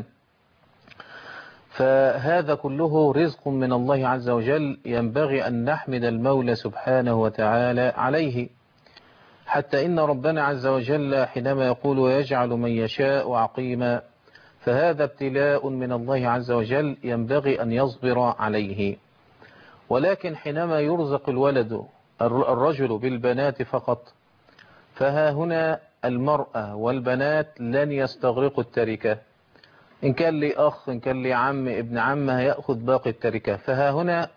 فهذا كله رزق من الله عز وجل ينبغي أن نحمد المولى سبحانه وتعالى عليه حتى إن ربنا عز وجل حينما يقول ويجعل من يشاء عقيما فهذا ابتلاء من الله عز وجل ينبغي أن يصبر عليه ولكن حينما يرزق الولد الرجل بالبنات فقط فها هنا المرأة والبنات لن يستغرقوا التركة إن كان لي أخ إن كان لي عم ابن عم هيأخذ باقي التركة فها هنا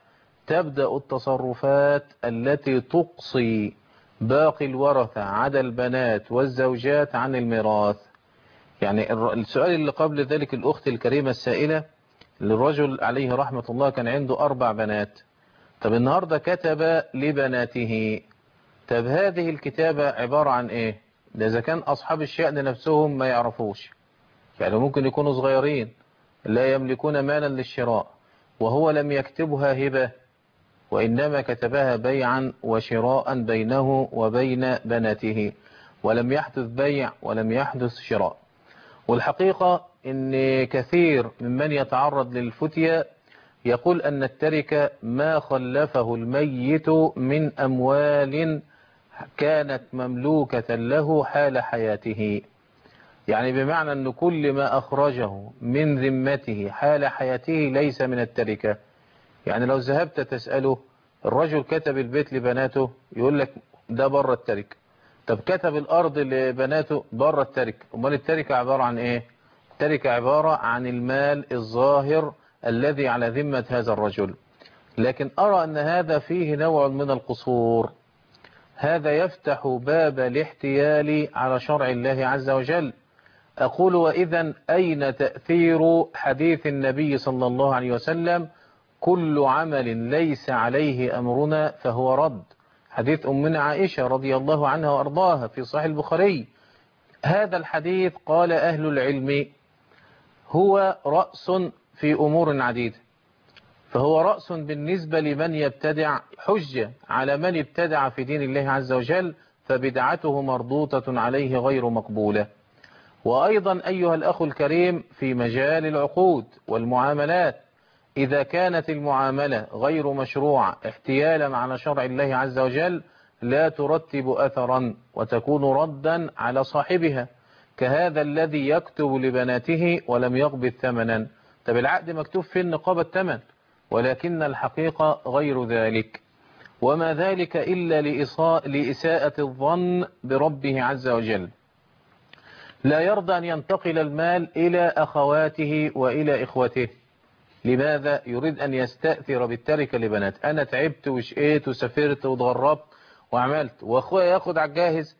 تبدأ التصرفات التي تقصي باقي الورثة عدا البنات والزوجات عن الميراث يعني الر- السؤال اللي قبل ذلك الأخت الكريمة السائلة للرجل عليه رحمة الله كان عنده أربع بنات طب النهاردة كتب لبناته طب هذه الكتابة عبارة عن إيه ده إذا كان أصحاب الشأن نفسهم ما يعرفوش يعني ممكن يكونوا صغيرين لا يملكون مالا للشراء وهو لم يكتبها هبة وإنما كتبها بيعا وشراء بينه وبين بناته ولم يحدث بيع ولم يحدث شراء والحقيقة ان كثير ممن يتعرض للفتية يقول أن التركة ما خلفه الميت من أموال كانت مملوكة له حال حياته يعني بمعنى أن كل ما أخرجه من ذمته حال حياته ليس من التركة يعني لو ذهبت تسأله الرجل كتب البيت لبناته يقول لك ده بره التركة طب كتب الأرض لبناته بره التركة أمال التركة عبارة عن إيه التركة عبارة عن المال الظاهر الذي على ذمة هذا الرجل لكن أرى أن هذا فيه نوع من القصور هذا يفتح باب الاحتيال على شرع الله عز وجل أقول وإذا أين تأثير حديث النبي صلى الله عليه وسلم كل عمل ليس عليه أمرنا فهو رد حديث أمنا عائشة رضي الله عنها وأرضاها في صحيح البخاري هذا الحديث قال أهل العلم هو رأس في أمور عديدة فهو رأس بالنسبة لمن يبتدع حجة على من ابتدع في دين الله عز وجل فبدعته مردوطة عليه غير مقبولة وأيضا أيها الأخ الكريم في مجال العقود والمعاملات إذا كانت المعاملة غير مشروعة احتيالا على شرع الله عز وجل لا ترتب أثرا وتكون ردا على صاحبها كهذا الذي يكتب لبناته ولم يقبض ثمنا طب العقد مكتوب في النقابة الثمن ولكن الحقيقة غير ذلك وما ذلك إلا لإصاء لإساءة الظن بربه عز وجل لا يرضى أن ينتقل المال إلى أخواته وإلى إخوته لماذا يريد أن يستأثر بالتركة لبنات أنا تعبت وشقيت وسافرت وتغربت وعملت وأخويا ياخد على الجاهز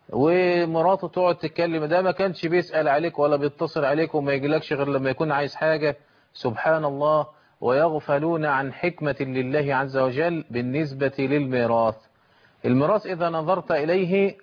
ومراته تقعد تتكلم ده ما كانش بيسأل عليك ولا بيتصل عليك وما يجيلكش غير لما يكون عايز حاجة سبحان الله ويغفلون عن حكمة لله عز وجل بالنسبة للميراث الميراث إذا نظرت إليه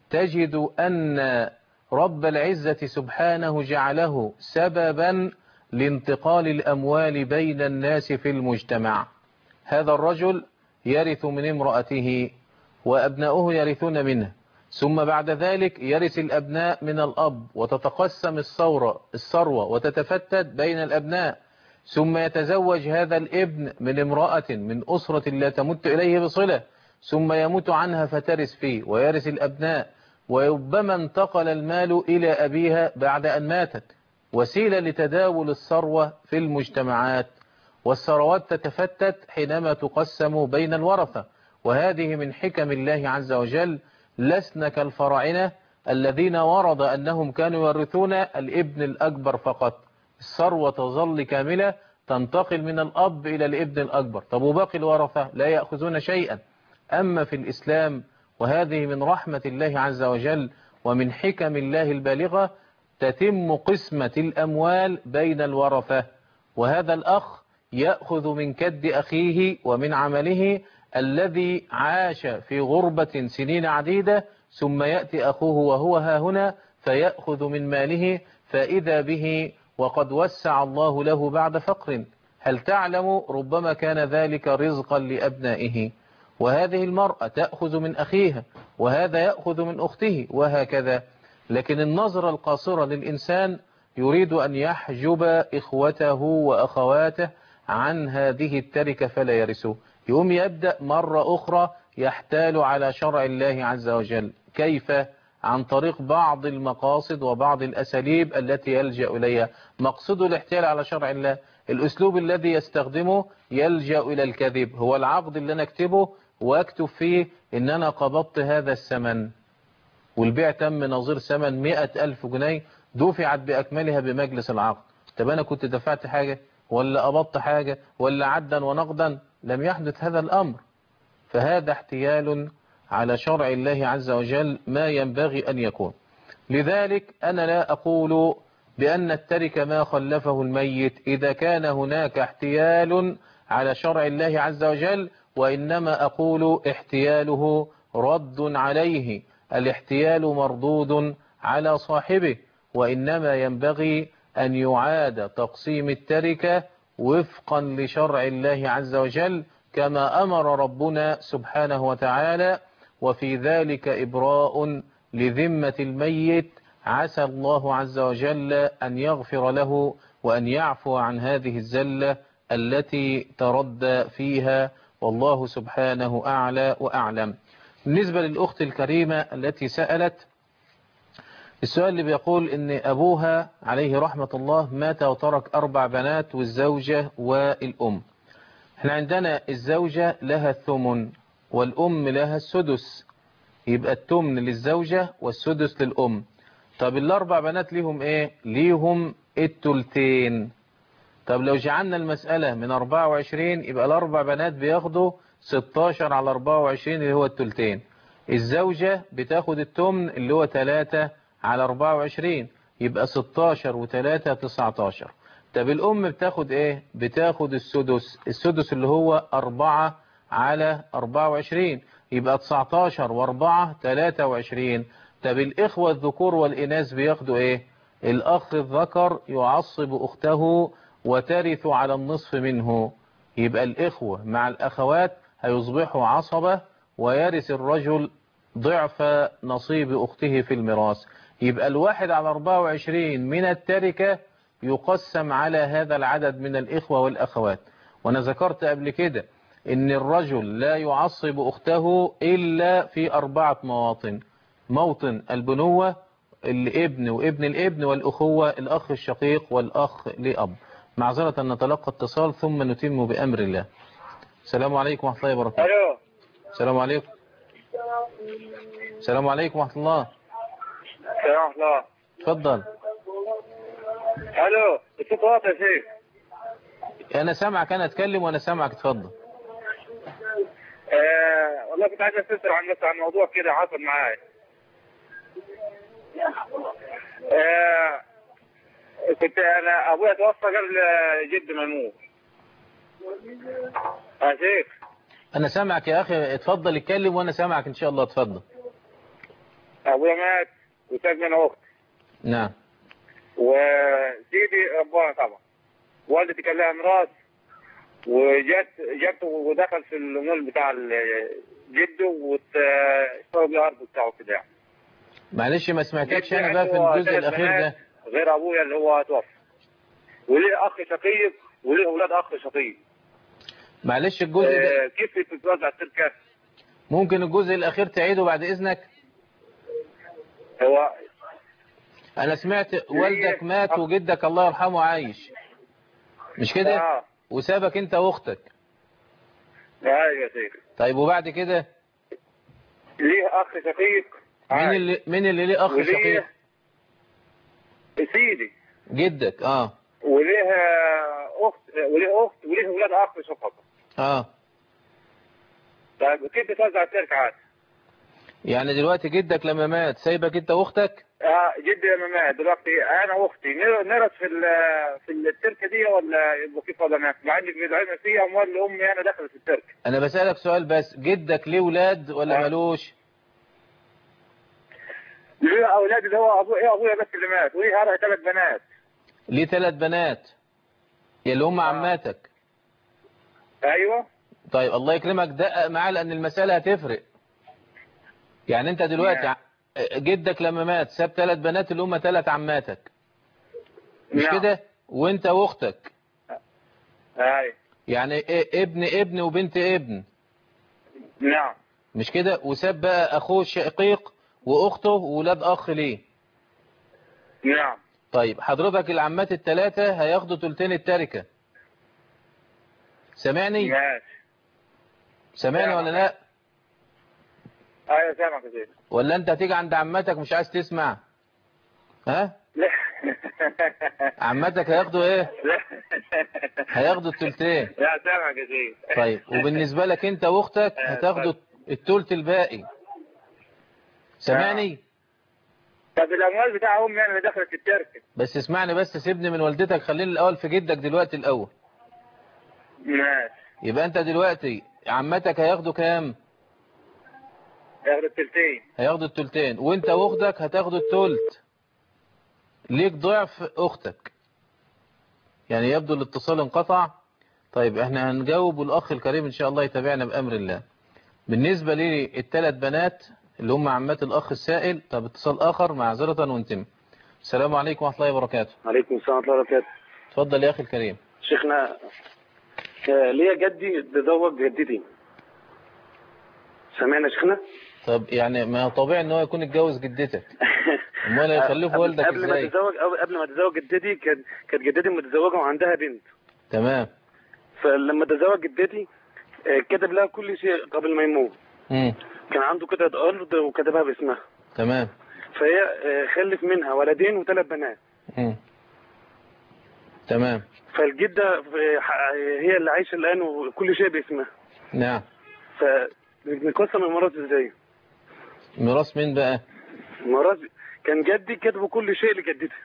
تجد أن رب العزة سبحانه جعله سببا لانتقال الأموال بين الناس في المجتمع هذا الرجل يرث من امرأته وأبناؤه يرثون منه ثم بعد ذلك يرث الأبناء من الأب وتتقسم الثورة الثروة وتتفتت بين الأبناء ثم يتزوج هذا الابن من امرأة من أسرة لا تمت إليه بصلة ثم يموت عنها فترث فيه ويرث الأبناء وربما انتقل المال إلى أبيها بعد أن ماتت وسيلة لتداول الثروة في المجتمعات والثروات تتفتت حينما تقسم بين الورثة وهذه من حكم الله عز وجل لسنا كالفراعنة الذين ورد أنهم كانوا يورثون الابن الأكبر فقط الثروة تظل كاملة تنتقل من الأب إلى الابن الأكبر طب وباقي الورثة لا يأخذون شيئا أما في الإسلام وهذه من رحمة الله عز وجل ومن حكم الله البالغة تتم قسمة الأموال بين الورثة وهذا الأخ يأخذ من كد أخيه ومن عمله الذي عاش في غربة سنين عديدة ثم يأتي أخوه وهو ها هنا فيأخذ من ماله فإذا به وقد وسع الله له بعد فقر هل تعلم ربما كان ذلك رزقا لأبنائه وهذه المرأة تأخذ من أخيها وهذا يأخذ من أخته وهكذا لكن النظرة القاصرة للإنسان يريد أن يحجب إخوته وأخواته عن هذه التركة فلا يرثوا يوم يبدأ مرة أخرى يحتال على شرع الله عز وجل كيف عن طريق بعض المقاصد وبعض الأساليب التي يلجأ إليها مقصد الاحتيال على شرع الله الأسلوب الذي يستخدمه يلجأ إلى الكذب هو العقد اللي أنا أكتبه وأكتب فيه إن أنا قبضت هذا الثمن والبيع تم نظير ثمن مئة ألف جنيه دفعت بأكملها بمجلس العقد طب أنا كنت دفعت حاجة ولا قبضت حاجة ولا عدا ونقدا لم يحدث هذا الأمر فهذا احتيال على شرع الله عز وجل ما ينبغي أن يكون لذلك أنا لا أقول بأن الترك ما خلفه الميت إذا كان هناك احتيال على شرع الله عز وجل وإنما أقول احتياله رد عليه الاحتيال مردود على صاحبه وإنما ينبغي أن يعاد تقسيم التركة وفقا لشرع الله عز وجل كما أمر ربنا سبحانه وتعالى وفي ذلك إبراء لذمة الميت عسى الله عز وجل أن يغفر له وأن يعفو عن هذه الزلة التي تردى فيها والله سبحانه أعلى وأعلم بالنسبة للأخت الكريمة التي سألت السؤال اللي بيقول ان ابوها عليه رحمة الله مات وترك اربع بنات والزوجة والام احنا عندنا الزوجة لها الثمن والام لها السدس يبقى التمن للزوجة والسدس للام طب الاربع بنات ليهم ايه ليهم التلتين طب لو جعلنا المسألة من 24 يبقى الاربع بنات بياخدوا 16 على 24 اللي هو التلتين الزوجة بتاخد التمن اللي هو 3 على 24 يبقى 16 و3 19 طب الأم بتاخد إيه بتاخد السدس السدس اللي هو 4 على 24 يبقى 19 و4 23 طب الإخوة الذكور والإناث بياخدوا إيه الأخ الذكر يعصب أخته وترث على النصف منه يبقى الإخوة مع الأخوات هيصبحوا عصبة ويرث الرجل ضعف نصيب أخته في الميراث يبقى الواحد على 24 من التركة يقسم على هذا العدد من الإخوة والأخوات وأنا ذكرت قبل كده إن الرجل لا يعصب أخته إلا في أربعة مواطن موطن البنوة الابن وابن الابن والأخوة الأخ الشقيق والأخ لأب معذرة أن نتلقى اتصال ثم نتم بأمر الله السلام عليكم ورحمة الله وبركاته الو السلام عليكم السلام عليكم ورحمة الله السلام ورحمة الله اتفضل الو الصوت واطي يا شيخ أنا سامعك أنا أتكلم وأنا سامعك اتفضل آه والله كنت عايز استفسر عن بس عن موضوع كده حصل معايا آه كنت انا ابويا توفى قبل جد ما يموت يا شيخ أنا سامعك يا أخي اتفضل اتكلم وأنا سامعك إن شاء الله اتفضل ابويا مات وساب لنا اخت نعم وسيدي ربنا طبعا والدتي كان لها ميراث وجت جت ودخل في النول بتاع ال- جده واشتروا بيه الارض بتاعه كده يعني معلش ما سمعتكش جدي أنا بقى في عنده الجزء ثلاث الأخير بنات ده غير ابويا اللي هو توفى وليه اخ شقيق وليه اولاد اخ شقيق معلش الجزء ده آه، كيف تتوزع التركه ممكن الجزء الأخير تعيده بعد إذنك هو أنا سمعت والدك مات وجدك الله يرحمه عايش مش كده اه وسابك أنت وأختك ايوه يا شيخ طيب وبعد كده ليه اخ شقيق مين عايش. اللي مين اللي ليه أخ وليه شقيق سيدي جدك اه وليه اخت وليه اخت وليه اولاد اخ شقق اه طيب كيف تتوزع التركه عاد؟ يعني دلوقتي جدك لما مات سايبك انت واختك آه جدي لما مات دلوقتي انا واختي نر- نرث في ال- في التركه دي ولا يبقى كيف ولا ما مع ان العلم فيها اموال امي انا دخلت في التركه انا بسألك سؤال بس جدك ليه ولاد ولا آه. ملوش ليه اولاد اللي هو ابويا إيه ابويا بس اللي مات وليه هذا ثلاث بنات ليه ثلاث بنات يا اللي هم عماتك ايوه طيب الله يكرمك دقق معاه لان المسألة هتفرق يعني انت دلوقتي نعم. ع- جدك لما مات ساب ثلاث بنات اللي هم ثلاث عماتك مش نعم. كده وانت واختك ايوه يعني إيه ابن ابن وبنت ابن نعم مش كده وساب بقى اخوه الشقيق واخته وولاد اخ ليه نعم طيب حضرتك العمات الثلاثة هياخدوا تلتين التركة سامعني ماشي سامعني سامع. ولا لا ايوه سامعك يا شيخ ولا انت هتيجي عند عمتك مش عايز تسمع ها لا عمتك هياخدوا ايه لا هياخدوا التلتين لا سامعك يا شيخ طيب وبالنسبة لك انت واختك هتاخدوا التلت الباقي سامعني طب الاموال بتاع امي يعني اللي دخلت التركه بس اسمعني بس سيبني من والدتك خليني الاول في جدك دلوقتي الاول ماشي يبقى انت دلوقتي عمتك هياخدوا كام ياخد التلتين هياخدوا التلتين وانت واختك هتاخدوا التلت ليك ضعف اختك يعني يبدو الاتصال انقطع طيب احنا هنجاوب والاخ الكريم ان شاء الله يتابعنا بامر الله بالنسبة للثلاث بنات اللي هم عمات الاخ السائل طب اتصال اخر معذرة وانتم السلام عليكم ورحمة الله وبركاته عليكم السلام ورحمة الله وبركاته اتفضل يا اخي الكريم شيخنا آه، ليا جدي تزوج جدتي سمعنا شيخنا طب يعني ما هو طبيعي ان هو يكون اتجوز جدتك امال هيخلفه والدك قبل ما ازاي تتزوج أو قبل ما تتزوج جدتي كانت كانت جدتي متزوجة وعندها بنت تمام فلما تزوج جدتي آه، كتب لها كل شيء قبل ما يموت امم كان عنده قطعة أرض وكتبها باسمها تمام فهي آه، خلف منها ولدين وثلاث بنات امم تمام فالجدة آه، ح- هي اللي عايشة الآن وكل شيء باسمها نعم فنقسم الميراث ازاي؟ ميراث مين بقى الميراث كان جدي كتبوا كل شيء لجدتي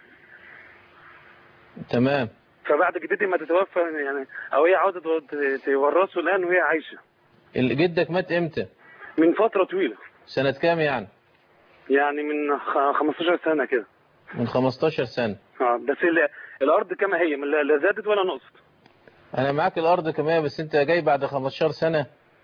تمام فبعد جدتي ما تتوفى يعني او هي عاوزه تو- ت- تورثه الان وهي عايشه ال- جدك مات امتى من فتره طويله سنة كام يعني يعني من خ- 15 سنه كده من 15 سنة اه بس ال- الارض كما هي لا لا زادت ولا نقصت انا معاك الارض كمان بس انت جاي بعد 15 سنة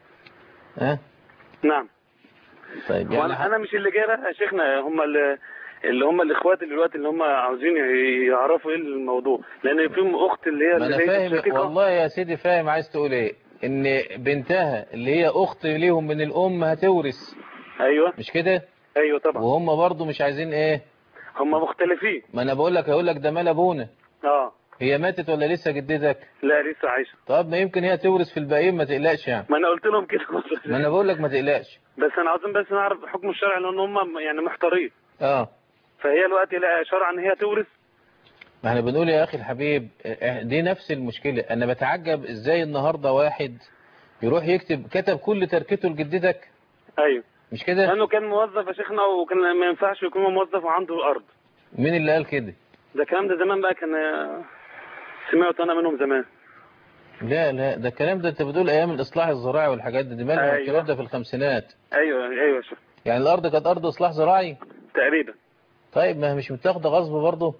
ها نعم طيب يعني وانا انا مش اللي جاي بقى يا شيخنا هم اللي اللي هم الاخوات اللي دلوقتي اللي هم عاوزين ي- يعرفوا ايه الموضوع لان فيهم اخت اللي هي ما اللي انا هي فاهم الشقيقة. والله يا سيدي فاهم عايز تقول ايه ان بنتها اللي هي اخت ليهم من الام هتورث ايوه مش كده ايوه طبعا وهم برضو مش عايزين ايه هم مختلفين ما انا بقول لك هقول لك ده مال ابونا اه هي ماتت ولا لسه جدتك لا لسه عايشه طب ما يمكن هي تورث في الباقيين ما تقلقش يعني ما انا قلت لهم كده ما انا بقول لك ما تقلقش بس انا عاوزين بس نعرف حكم الشرع لان هم يعني محتارين اه فهي الوقت لا شرعا ان هي تورث ما احنا بنقول يا اخي الحبيب اه، دي نفس المشكلة انا بتعجب ازاي النهاردة واحد يروح يكتب كتب كل تركته لجدتك ايوه مش كده لانه كان موظف يا شيخنا وكان ما ينفعش يكون هو موظف وعنده ارض مين اللي قال كده ده الكلام ده زمان بقى كان آه، سمعت انا منهم زمان لا لا ده الكلام ده انت بتقول ايام الاصلاح الزراعي والحاجات دي, دي مالها أيوة. الكلام ده في الخمسينات ايوه ايوه يا شيخ يعني الارض كانت ارض اصلاح زراعي تقريبا طيب ما هي مش متاخده غصب برضه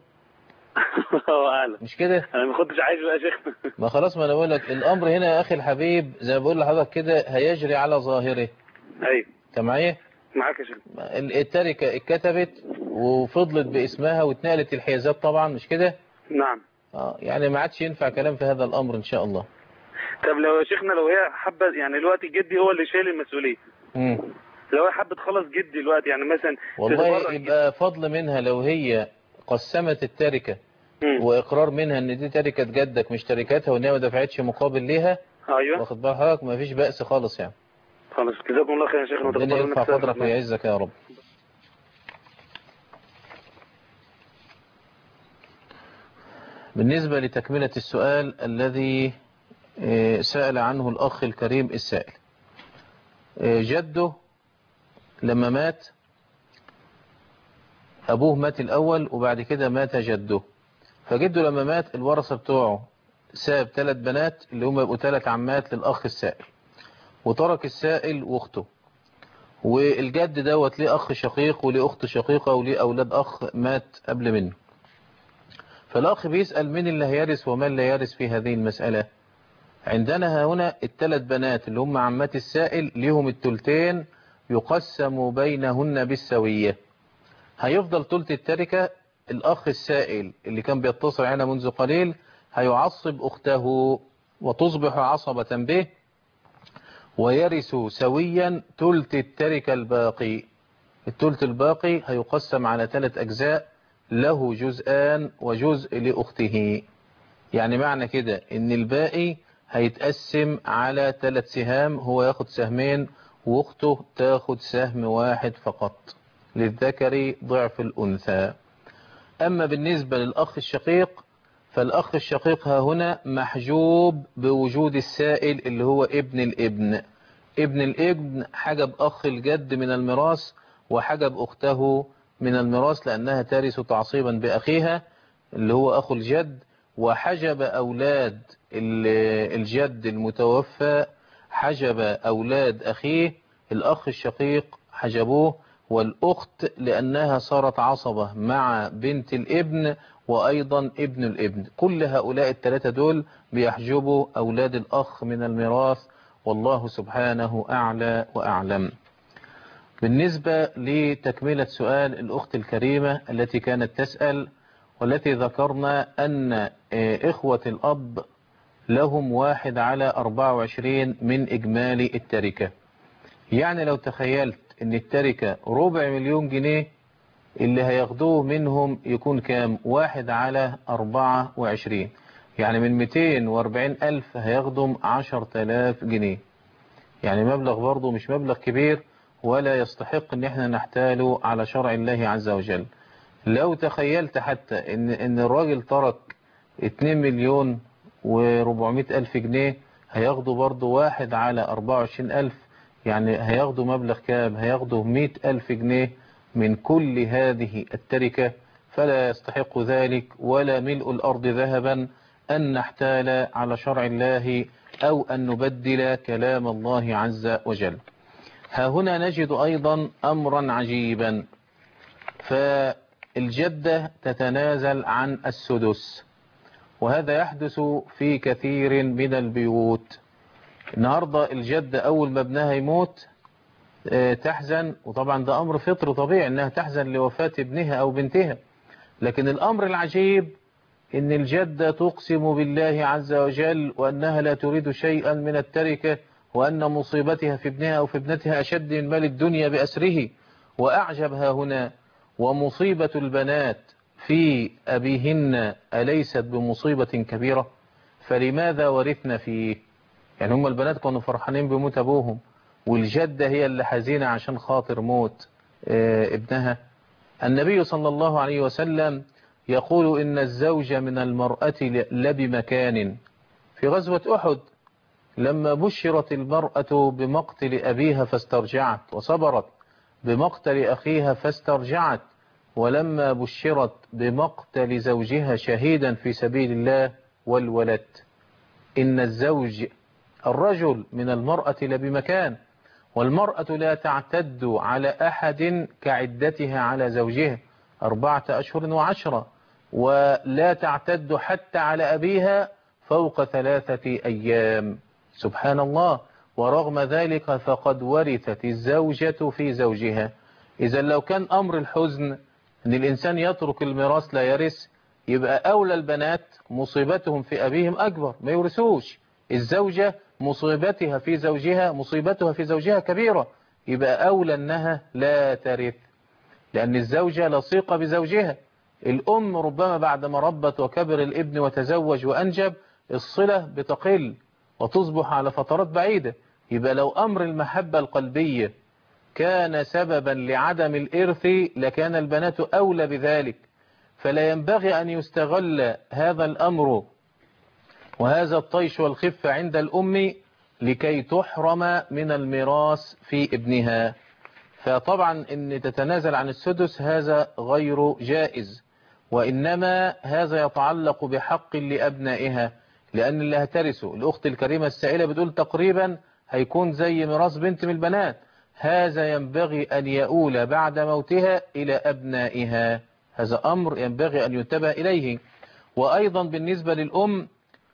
الله اعلم مش كده انا ما كنتش عايش بقى يا شيخ ما خلاص ما انا بقول لك الامر هنا يا اخي الحبيب زي ما بقول لحضرتك كده هيجري على ظاهره ايوه انت معايا معاك يا شيخ ال- التركه اتكتبت وفضلت باسمها واتنقلت الحيازات طبعا مش كده نعم اه يعني ما عادش ينفع كلام في هذا الامر ان شاء الله طب لو يا شيخنا لو هي حابه يعني دلوقتي جدي هو اللي شايل المسؤوليه مم. لو هي حابه تخلص جدي دلوقتي يعني مثلا والله تتبرع يبقى فضل منها لو هي قسمت التركه مم. واقرار منها ان دي تركه جدك مش تركتها وان هي ما دفعتش مقابل ليها ايوه واخد بال حضرتك ما فيش بأس خالص يعني خلاص جزاكم الله خير يا شيخنا ربنا وتقبل يرفع منك قدرك ويعزك يا رب بالنسبة لتكملة السؤال الذي آه، سأل عنه الأخ الكريم السائل آه، جده لما مات أبوه مات الأول وبعد كده مات جده فجده لما مات الورثة بتوعه ساب ثلاث بنات اللي هم يبقوا ثلاث عمات للأخ السائل وترك السائل واخته والجد دوت ليه اخ شقيق وليه اخت شقيقة وليه اولاد اخ مات قبل منه فالاخ بيسأل مين اللي هيرث ومن لا يرث في هذه المسألة عندنا هنا الثلاث بنات اللي هم عمات السائل ليهم التلتين يقسم بينهن بالسوية هيفضل تلت التركة الاخ السائل اللي كان بيتصل علينا منذ قليل هيعصب اخته وتصبح عصبة به ويرث سويا تلت التركة الباقي التلت الباقي هيقسم على ثلاث أجزاء له جزءان وجزء لأخته يعني معنى كده ان الباقي هيتقسم على ثلاث سهام هو ياخد سهمين واخته تاخد سهم واحد فقط للذكر ضعف الأنثى أما بالنسبة للأخ الشقيق فالأخ الشقيق ها هنا محجوب بوجود السائل اللي هو ابن الابن ابن الابن حجب أخ الجد من الميراث وحجب أخته من الميراث لأنها ترث تعصيبا بأخيها اللي هو أخو الجد وحجب أولاد الجد المتوفى حجب أولاد أخيه الأخ الشقيق حجبوه والأخت لأنها صارت عصبة مع بنت الابن وأيضا ابن الابن كل هؤلاء الثلاثة دول بيحجبوا أولاد الأخ من الميراث والله سبحانه أعلى وأعلم بالنسبة لتكملة سؤال الأخت الكريمة التي كانت تسأل والتي ذكرنا أن إخوة الأب لهم واحد على 24 من إجمالي التركة يعني لو تخيلت أن التركة ربع مليون جنيه اللي هياخدوه منهم يكون كام واحد على 24 يعني من 240 ألف هياخدهم 10000 جنيه يعني مبلغ برضه مش مبلغ كبير ولا يستحق ان احنا نحتاله على شرع الله عز وجل لو تخيلت حتى ان ان الراجل ترك 2 مليون و400 الف جنيه هياخدوا برضه واحد على 24 الف يعني هياخدوا مبلغ كام هياخدوا 100 الف جنيه من كل هذه التركة فلا يستحق ذلك ولا ملء الأرض ذهبا أن نحتال على شرع الله أو أن نبدل كلام الله عز وجل ها هنا نجد أيضا أمرا عجيبا فالجدة تتنازل عن السدس وهذا يحدث في كثير من البيوت النهاردة الجدة أول ما ابنها يموت تحزن وطبعا ده أمر فطري طبيعي أنها تحزن لوفاة ابنها أو بنتها لكن الأمر العجيب إن الجدة تقسم بالله عز وجل وأنها لا تريد شيئا من التركة وأن مصيبتها في ابنها أو في ابنتها أشد من مال الدنيا بأسره وأعجبها هنا ومصيبة البنات في أبيهن أليست بمصيبة كبيرة فلماذا ورثنا فيه يعني هم البنات كانوا فرحانين بموت أبوهم والجدة هي اللي حزينة عشان خاطر موت ابنها النبي صلى الله عليه وسلم يقول إن الزوج من المرأة لبمكان في غزوة أحد لما بشرت المرأة بمقتل أبيها فاسترجعت وصبرت بمقتل أخيها فاسترجعت ولما بشرت بمقتل زوجها شهيدا في سبيل الله والولد إن الزوج الرجل من المرأة لبمكان والمرأة لا تعتد على أحد كعدتها على زوجها أربعة أشهر وعشرة ولا تعتد حتى على أبيها فوق ثلاثة أيام سبحان الله ورغم ذلك فقد ورثت الزوجة في زوجها إذا لو كان أمر الحزن أن الإنسان يترك الميراث لا يرث يبقى أولى البنات مصيبتهم في أبيهم أكبر ما يورثوش الزوجة مصيبتها في زوجها مصيبتها في زوجها كبيرة يبقى أولى أنها لا ترث لأن الزوجة لصيقة بزوجها الأم ربما بعدما ربت وكبر الابن وتزوج وأنجب الصلة بتقل وتصبح على فترات بعيدة يبقى لو أمر المحبة القلبية كان سببا لعدم الإرث لكان البنات أولى بذلك فلا ينبغي أن يستغل هذا الأمر وهذا الطيش والخفة عند الأم لكي تحرم من الميراث في ابنها فطبعا ان تتنازل عن السدس هذا غير جائز وإنما هذا يتعلق بحق لأبنائها لأن اللي هترثه الأخت الكريمة السائلة بتقول تقريبا هيكون زي ميراث بنت من البنات هذا ينبغي أن يؤول بعد موتها إلى أبنائها هذا أمر ينبغي أن ينتبه إليه وأيضا بالنسبة للأم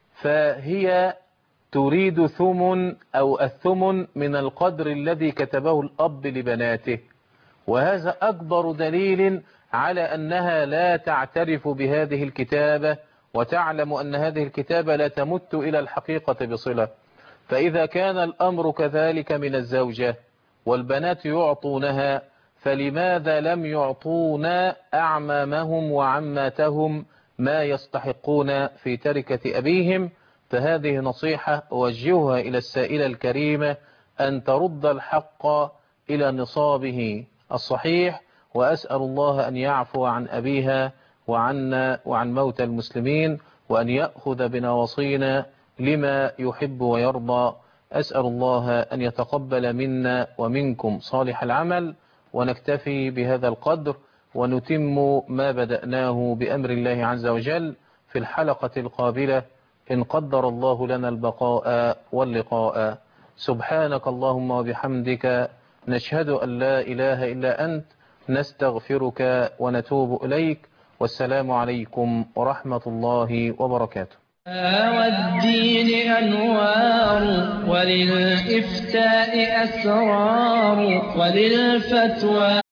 فهي تريد ثمن أو الثمن من القدر الذي كتبه الأب لبناته وهذا أكبر دليل على أنها لا تعترف بهذه الكتابة وتعلم أن هذه الكتابة لا تمت إلى الحقيقة بصلة فإذا كان الأمر كذلك من الزوجة والبنات يعطونها فلماذا لم يعطونا أعمامهم وعماتهم ما يستحقون في تركة أبيهم فهذه نصيحة أوجهها إلى السائلة الكريمة أن ترد الحق إلى نصابه الصحيح وأسأل الله أن يعفو عن أبيها وعنا وعن موتى المسلمين وأن يأخذ بنواصينا لما يحب ويرضى أسأل الله أن يتقبل منا ومنكم صالح العمل ونكتفي بهذا القدر ونتم ما بدأناه بأمر الله عز وجل في الحلقة القابلة إن قدر الله لنا البقاء واللقاء سبحانك اللهم وبحمدك نشهد أن لا إله إلا أنت نستغفرك ونتوب إليك والسلام عليكم ورحمة الله وبركاته والدين أنوار وللإفتاء أسرار وللفتوى